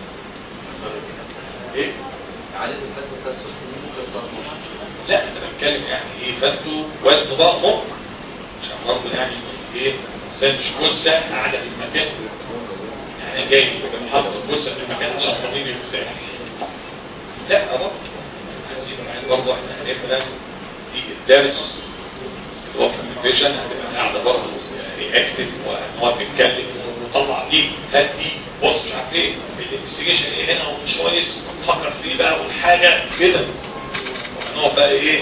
[SPEAKER 2] صنع
[SPEAKER 1] ايه
[SPEAKER 2] عادة الحصة بتاع الصبح دي بكرة صنع
[SPEAKER 1] لا انا بتكلم يعني ايه فانتوا وزنه بقى مر عشان برضه يعني ايه الانسان مش جثه قاعده في المكان يعني جاي يبقى حاطط الجثه في المكان عشان الضمير يرتاح لا برضه عايزين يعني برضه احنا هنبقى في الدرس اللي هو في الفيجن هتبقى قاعده برضه رياكتيف وهنقعد نتكلم ونطلع دي هات دي بص مش عارف ايه الانفستيجيشن ايه هنا ومش كويس فكر فيه بقى والحاجه كده هنقعد بقى ايه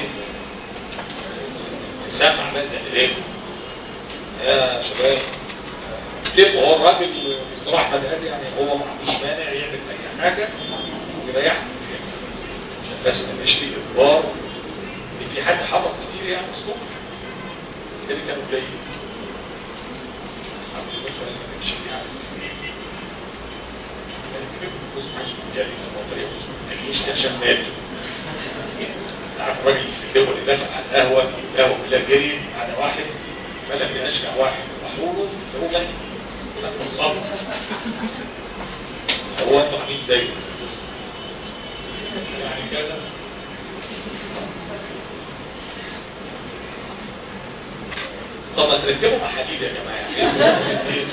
[SPEAKER 1] نسمع بقى زي الايه يا شباب ليه هو الراجل دكتور احمد قال يعني هو ما عندوش مانع يعمل اي حاجه ويريحنا عشان بس ما يبقاش فيه اجبار ان في حد حضر كتير يعني الصبح ده اللي كانوا قليل عبد الصبح ولا ما كانش فيه عدد كبير يعني كبير اسمه اسمه جاري لما طريقه اسمه كريش عشان ماتوا عارف الراجل في الدول اللي دخل على القهوه القهوه كلها جري على واحد فلم يشجع واحد محروره هو مات بالظبط هو انتوا عاملين زيه يعني كذا طب ما تركبوا محاليل يا جماعه ممكن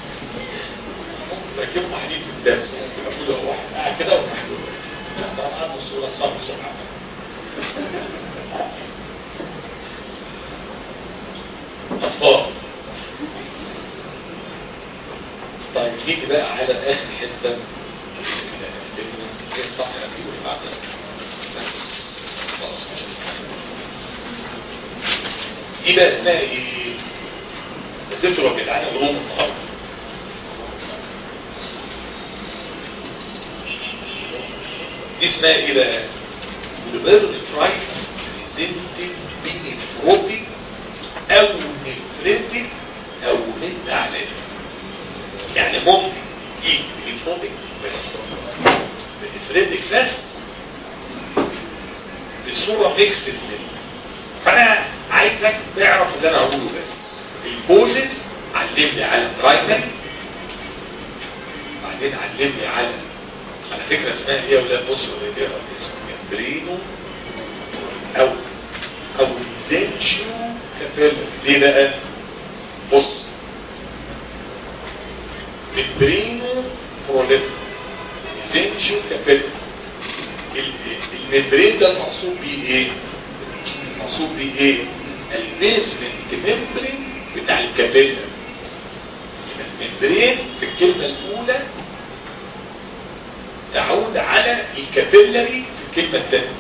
[SPEAKER 1] تركبوا محاليل في الدرس يبقى كل واحد قاعد كده ومحلول طبعا عنده الصوره صعبه بسرعه أطفال طيب نيجي بقى على آخر حتة ايه الصح اللي واللي بعدها خلاص دي بقى اسمها ايه؟ لازلتوا لو جدعان علوم النهارده دي اسمها ايه بقى البيرنفرايتس بريزنتد بنفروتيك او نفرتك او نت علامة يعني ممكن يجي بنفروتيك بس بنفرتك بس بصورة ميكسد منه فانا عايزك تعرف اللي انا هقوله بس الكوزز علمني على برايمري بعدين علمني على على فكرة اسمها ايه يا ولاد بصوا اللي بيقرا اسم برينو او او زينشيو كابيلا ليه بقى بص ممبرينو بروليفر زينشيو كابيلا الممبرين ده المقصود بيه ايه المقصود بيه ايه البيزمنت ممبرين بتاع الكابيلا الممبرين في الكلمة الاولى تعود على الكابيلاري في الكلمة الثانية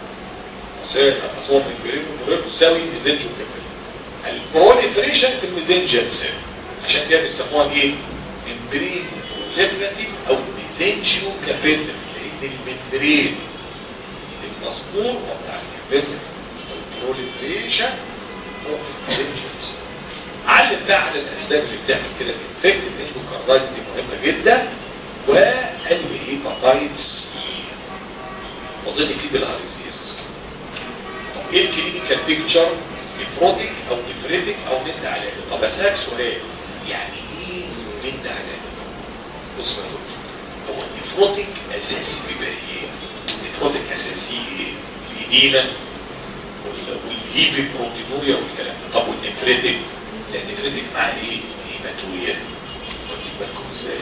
[SPEAKER 1] أصلا ممبرين ومبرين تساوي ميزنجو كابيلا البروليفريشن في الميزنجر سيل عشان كده بيسموها ايه ممبرين بروليفراتيف او ميزنجو كابيلا لان الممبرين المصدور هو بتاع الكابيلا البروليفريشن هو الميزنجر سيل علم بقى على الاسباب اللي بتعمل كده الانفكت الاندوكاردايتس دي مهمه جدا والهيباتايتس اظن في بالهاريزيز ايه الكلينيكال بيكتشر نفروتيك او نفريتك او ند علامه طب اسالك سؤال يعني ايه ند علامه بص يا دكتور هو النفروتيك اساسي بيبقى ايه النفروتيك اساسي ايه الاديمه والهيبي بروتينوريا والكلام ده طب والنفريتك لا النفريتك معاه ايه هيماتوريا واخدين بالكم ازاي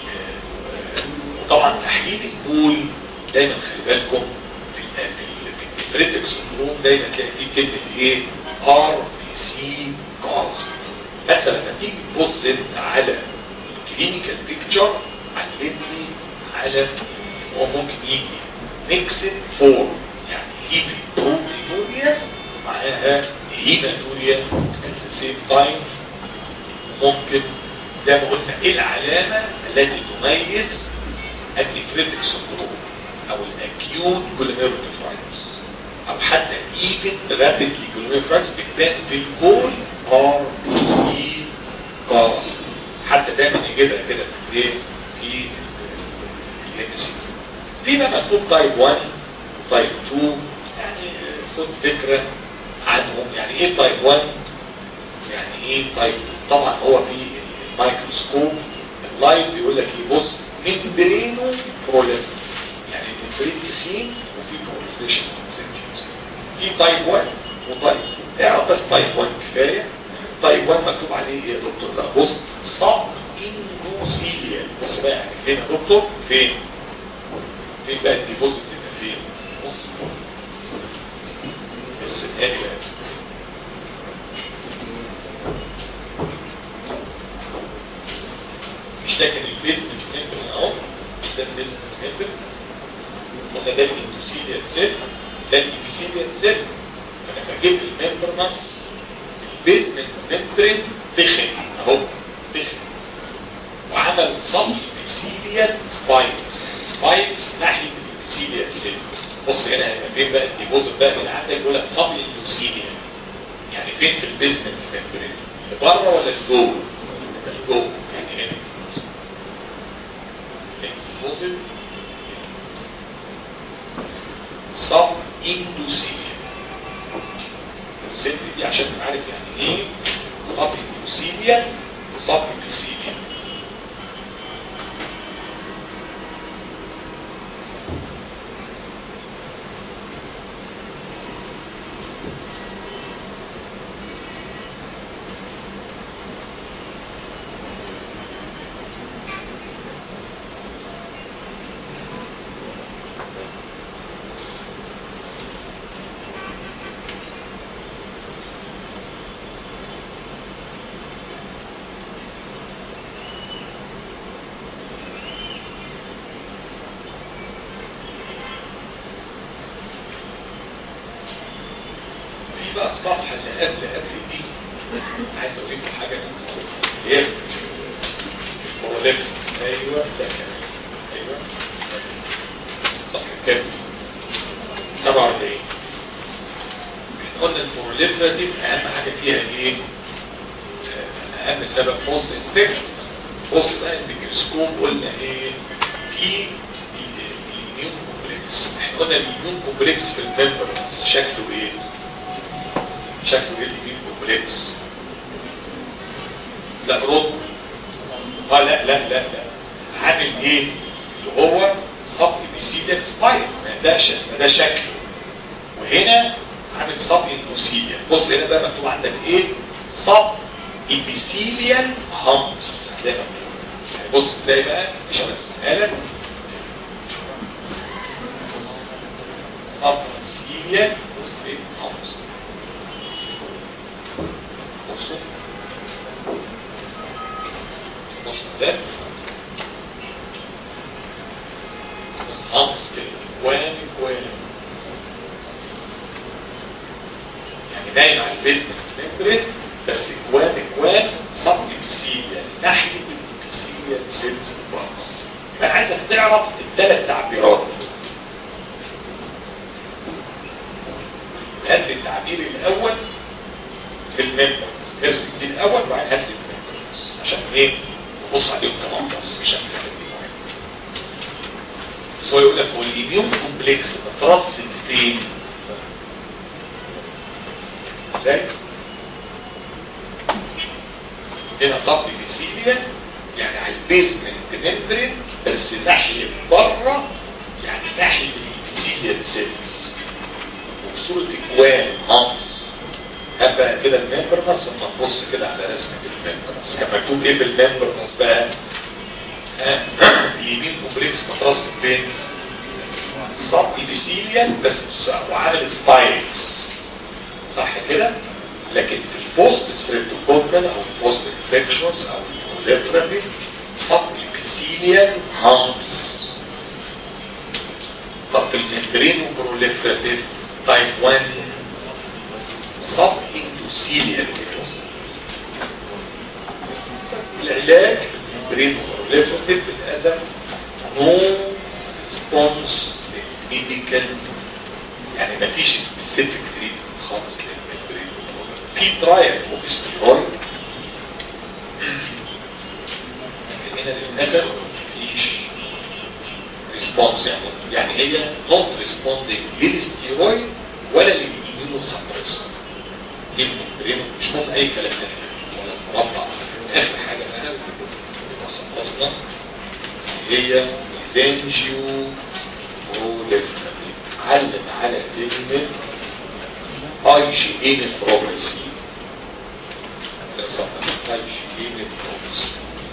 [SPEAKER 1] وطبعا تحليل البول دايما خلي بالكم في في النفريتك سندروم دايما تلاقي فيه كلمه ايه ار بي سي كاست حتى لما تيجي تبص انت على الكلينيكال بيكتشر علمني على هو ممكن يجي ميكسد فورم يعني هيبي بروتينوريا معاها هيماتوريا at the same time ممكن زي ما قلنا ايه العلامة التي تميز النفريتك سندروم او الاكيوت جلوميرونيفرايتس او حتى ايفن رابيدلي جلوميرونيفرايتس بتبان في الكول ار سي كاس حتى دايما يجيبها كده في ايه في الام سي في بقى مكتوب تايب 1 وتايب 2 يعني خد فكره عنهم يعني ايه تايب 1 يعني ايه تايب 2 طبعا هو في الميكروسكوب اللايف بيقول لك ايه بص ممبرينو بروليف يعني الممبرين تخين وفي بروليفريشن في تايب 1 وتايب 2 اعرف بس تايب 1 كفايه تايب 1 مكتوب عليه ايه يا دكتور لا بص صاب اندوسيليا بص بقى يعني فين يا دكتور فين فين بقى دي بص بتبقى فين بص بص الثاني بقى مش ده كان البيزمنت ممبر اهو ده البيزمنت ممبر قلنا ده الاندوسيليا سيل ده الابيثيليا سيل فانا فجبت الممبر نص البيزمنت ممبرين تخن اهو تخن وعمل صف ابيثيليا سبايكس سبايكس ناحيه الابيثيليا سيل بص هنا هيبقى فين بقى الديبوزيت بقى من عندك يقول لك صب الاندوسيليا يعني فين في البيزمنت ممبرين اللي بره ولا اللي جوه؟ اللي جوه يعني هنا الديبوزيت صب اندوسيليا الست دي عشان تبقى عارف يعني ايه صب اندوسيليا وصب ابيثيليا في بقى الصفحة اللي قبل قبل دي عايز اقول لكم حاجة اللي هي هو ده ايوه ده كده ايوه صفحة كام قلنا البروليفراتيف اهم حاجه فيها ايه آه، اهم سبب بوست انفكشن بص بقى الميكروسكوب قلنا ايه في الاميون كومبلكس احنا قلنا الاميون كومبلكس في الممبرز شكله ايه شكله ايه الاميون كومبلكس لا رد اه لا لا لا لا عامل ايه اللي هو صب ابيسيديال سبايك ما ده ش- ما ده شكله وهنا عامل صب اندوسيليال بص هنا بقى مكتوب عندك ايه صب ابيسيليال هامس هتلاقي مكتوب. يعني بص ازاي بقى مش هنسألك صب ابيسيليال هامس بصوا بص ده بص هامس كده كوان كوان يعني باين على البيزمنت ممبرين بس كوان كوان صب ابيسيليال ناحيه الابيسيليال سيلز بره يبقى أنا عايزك تعرف الثلاث تعبيرات هات لي التعبير الاول في الممبرز ارسم دي الاول وبعدين هات لي الممبرز عشان ايه نبص عليهم كمان بس مش هنفهم دي مهم بس هو يقول لك هو الاميون كومبلكس مترصد فين ازاي هنا صب بيسيليا يعني على البيزمنت ممبرين بس ناحيه بره يعني ناحيه البيسيليا سيلز وصوره اكوان هامس هبقى كده الممبرنس اما تبص كده على رسمه الممبرنس كان مكتوب ايه في الممبرنس بقى ها؟ اليمين كومبلكس مترصد فين صب ايبيثيليال بس وعامل سبايكس صح كده لكن في البوست ستريبتوكوكال او البوست انفكشنز او البروليفراتيف صب ايبيثيليال هامس طب في الممبرين وبروليفراتيف تايب 1 صب اندوثيليال العلاج الممبرين وبروليفراتيف للاسف نو ريسبونس ميديكال يعني ما فيش سبيسيفيك تريتمنت خالص للممبرين في ترايل وبستيرويد لكن هنا للاسف مفيش ريسبونس يعني يعني هي نوت ريسبوندينج للستيرويد ولا للإيمينو سبريسور للممبرين مش مهم اي كلام تاني ولا مربع اخر حاجه بقى يبقى خلصنا هي ميزانجيو بروليفراتيف علم على كلمه اي جي ان بروجريسي اي جي ان بروجريسي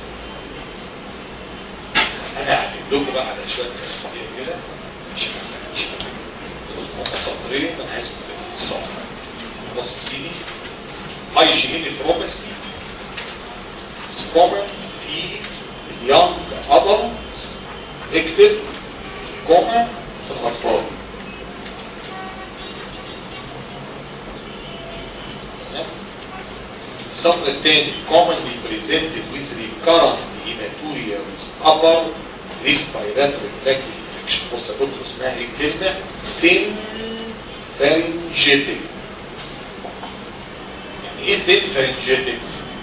[SPEAKER 1] انا هعمل لكم بقى على شويه تفاصيل كده مش مش سطرين انا عايز الصفحه بص سيدي اي جي ان بروجريسي سكومن في يونج ادلت اكتب كوما في الاطفال السطر الثاني commonly presented with recurrent hematuria with upper respiratory tract infection بص يا دكتور اسمها ايه الكلمة سين pharyngitic يعني ايه سين pharyngitic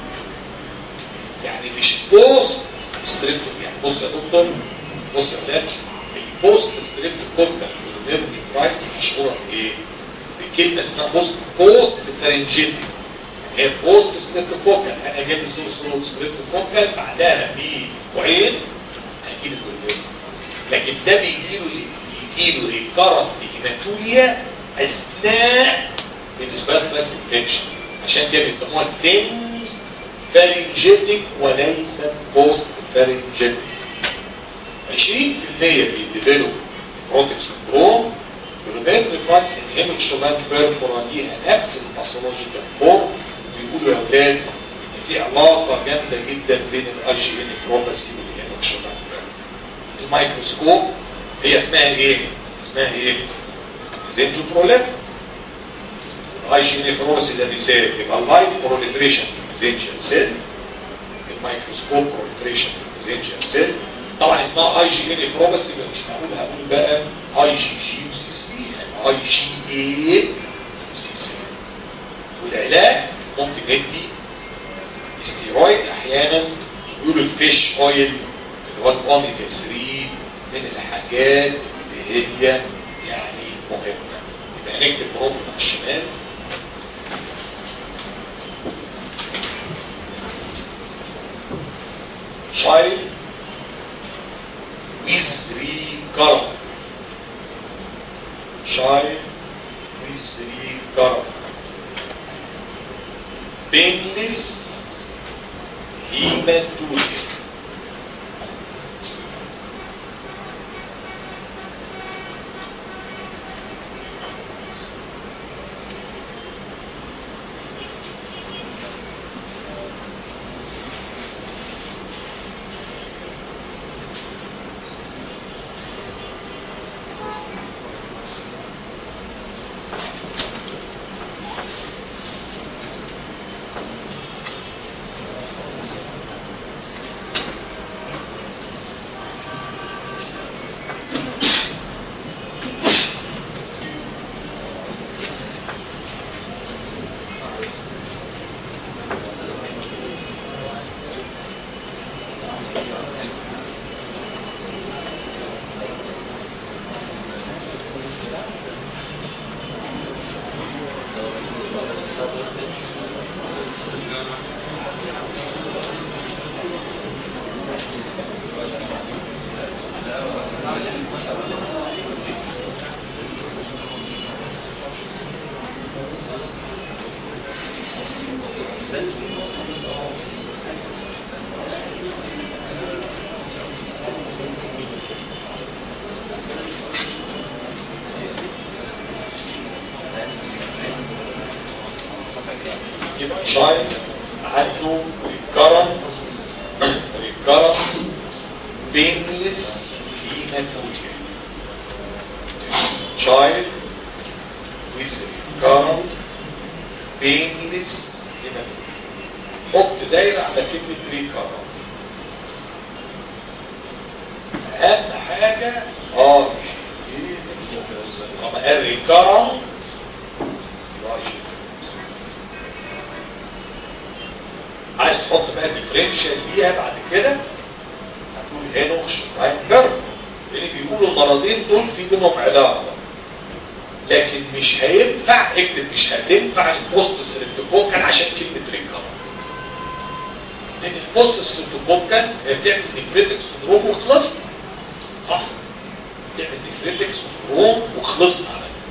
[SPEAKER 1] يعني مش بوست ستريبتوم يعني بص يا دكتور بص يا ولاد البوست ستريبتوكوكال والنيرفرايتس مشهوره بايه؟ بكلمه اسمها بوست بوست فارنجيتي هي بوست ستريبتوكوكال انا جبت صوره صوره ستريبتوكوكال بعدها باسبوعين هجيب الكوليوم لكن ده بيجيله بيجيله ريكارنت هيماتوريا اثناء الاسبات انفكشن عشان كده بيسموها سين فارنجيتك وليس بوست فارنجيتك 20% بيديفلوب بروتيك سندروم والباقي ريفراكس انهيمك شومان بيرفورا ليها نفس الباثولوجيكال فورم بيقولوا يا اولاد ان في علاقه جامده جدا بين الاي جي ان نيفروباثي والانهيمك شومان الميكروسكوب هي اسمها ايه؟ اسمها ايه؟ زنجو بروليف الاي جي ان نيفروباثي ده مثال يبقى اللايت بروليفريشن زنجيال سيل الميكروسكوب بروليفريشن زنجيال سيل طبعا اسمها اي جي ان برو بس مش معقول هقول بقى اي جي جي سي سي اي جي اي سي سي والعلاج ممكن ندي استيرويد احيانا يقولوا الفيش اويل اللي هو الاوميجا 3 من الحاجات اللي هي يعني مهمه يبقى هنكتب بروبل على الشمال child with recurrent child with recurrent painless hematuria يبقى child عنده recurrent recurrent painless hematuria child with recurrent painless hematuria حط دايرة على كلمة recurrent أهم حاجة اه ايه طب قال recurrent يبقى عايز تحط بقى الديفرنشال ليها بعد كده هتقول هينوخش هينجرب لان بيقولوا المرضين دول في بينهم علاقه لكن مش هينفع اكتب مش هتنفع البوست سيرتوكوكال عشان كلمه ريكار لان البوست سيرتوكوكال هي بتعمل نيكريتك سندروم وخلصنا صح بتعمل نيكريتك سندروم وخلصنا على كده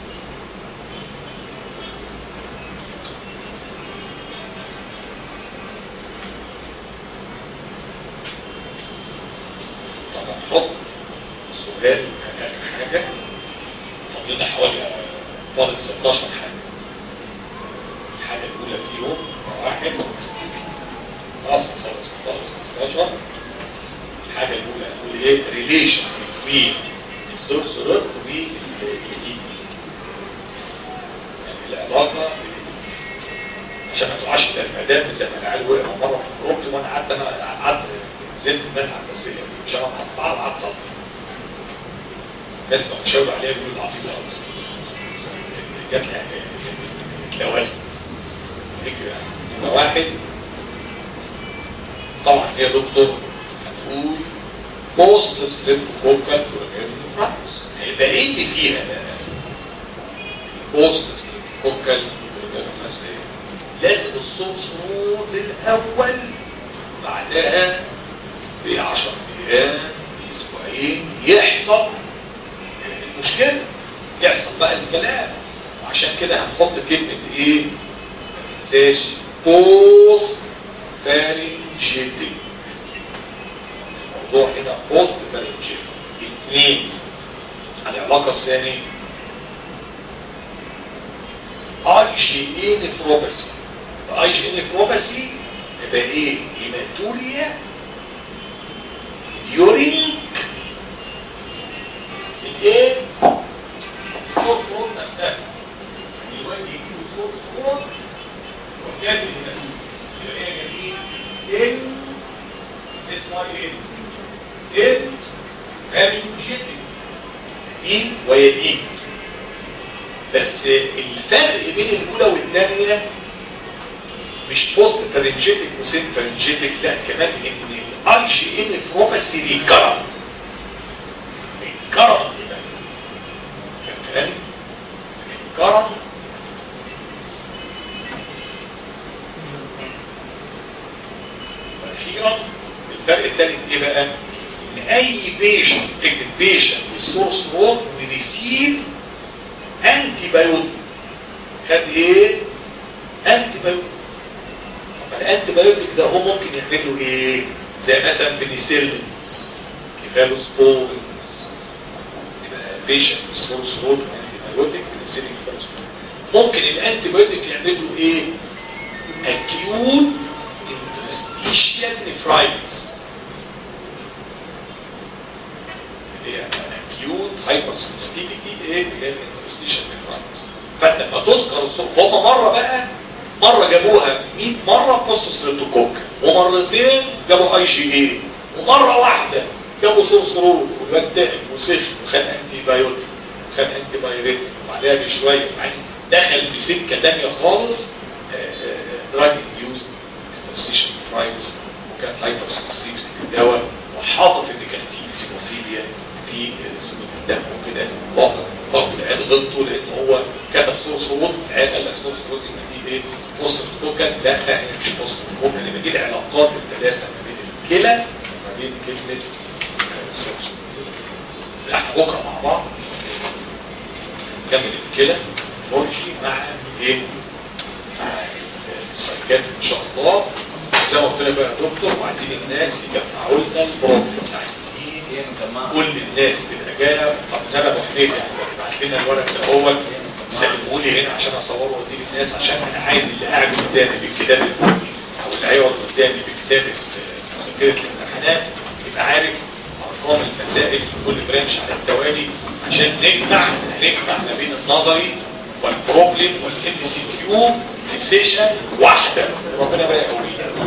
[SPEAKER 1] طبعا حط سؤال آخر حاجة فضلنا حوالي فاضل 16 حاجة الحاجة الأولى فيهم واحد خلاص خلاص خلاص 15 الحاجة الأولى نقول إيه ريليشن بين السورسورات والإيد يعني العلاقة عشان ما تقعش المدام زي ما العيال وقعوا مرة في الجروب وانا قعدت انا قعدت نزلت المنهى البسية مش انا هقطعها وقعدت اطلع الناس بقوا بيشاوروا عليها بيقولوا ده عفيف قوي جات لها لوازم فكرة يعني واحد طبعا هي دكتور هتقول بوست ستريب فوكال فراكس هيبقى ايه اللي فيها ده بوست ستريب فوكال فراكس لازم الصوت نود الاول بعدها ب 10 ايام باسبوعين يحصل المشكله يحصل بقى الكلام وعشان كده هنحط كلمه ايه ما تنساش بوست فارنجيتي الموضوع هنا بوست فارنجيتي اثنين العلاقه الثانيه اي جي اي نفروباسي اي جي اي نفروباسي يبقى ايه هيماتوريا يورين الايه صوت صوت نفسها الواد يجيب صوت صوت وكان الهيماتوريا يبقى ايه جميل ان اسمها ايه ان فارنجيتك ان ويدين بس الفرق بين الاولى والثانيه مش بوست فرنجيتك وسين فرنجيتك لا كمان ان الاي جي ان نفروباسي ريكرنت ريكرنت فاهم كلامي؟ ريكرنت واخيرا الفرق الثالث ايه بقى ان اي بيشنت اكتب بيشنت والسورس رود ريسيف انتي بايوتيك خد ايه انتي بايوتيك طب الانتي بايوتيك ده هو ممكن يعمل له ايه زي مثلا بنسلينز كيفالوسبورينز يبقى بيشنت والسورس رود انتي بايوتيك بنسلين كيفالوسبورينز ممكن الانتي بايوتيك يعمل له ايه acute interstitial nephritis اللي هي acute hypersensitivity ايه اللي هي interstitial nephritis فانت لما تذكر الصوت هم مره بقى مره جابوها 100 مره بوست ستريبتوكوك ومرتين جابوا اي جي اي ومره واحده جابوا صرصرون والواد تعب وسخن وخد انتي بايوتيك وخد انتي بايريتيك وبعدها بشويه يعني دخل في سكه ثانيه خالص دراج انديوز انترستيشن فرايتس وكان هايبر سنسيتيف الدواء وحاطط ان كان في سيموفيليا في سموم الدم وكده بعض بعض العيال غلطوا لان هو كتب صوره صوت العيال قال لك صوره صوت ان دي ايه بص كان لا لا هي مش بص ممكن يبقى دي العلاقات الثلاثه ما بين الكلى وما بين كلمه صوره صوت احنا بكره مع بعض نكمل الكلى ونمشي مع ايه مع السايكات ان شاء الله زي ما قلت لك بقى يا دكتور وعايزين الناس يجمعوا لنا البروبلمز عايزين
[SPEAKER 2] ايه مجمعة
[SPEAKER 1] كل الناس تبقى جايه طب انا ابو حميد يعني بعت لنا الورق ده هو سلموه لي هنا عشان اصوره واديه للناس عشان انا عايز اللي قاعد قدامي بالكتاب الفلاني او اللي هيقعد قدامي بكتابه مذكره الامتحانات يبقى عارف ارقام المسائل في كل برانش على التوالي عشان نجمع نجمع ما بين النظري والبروبلم والام سي كيو في سيشن واحده ربنا بقى يقوينا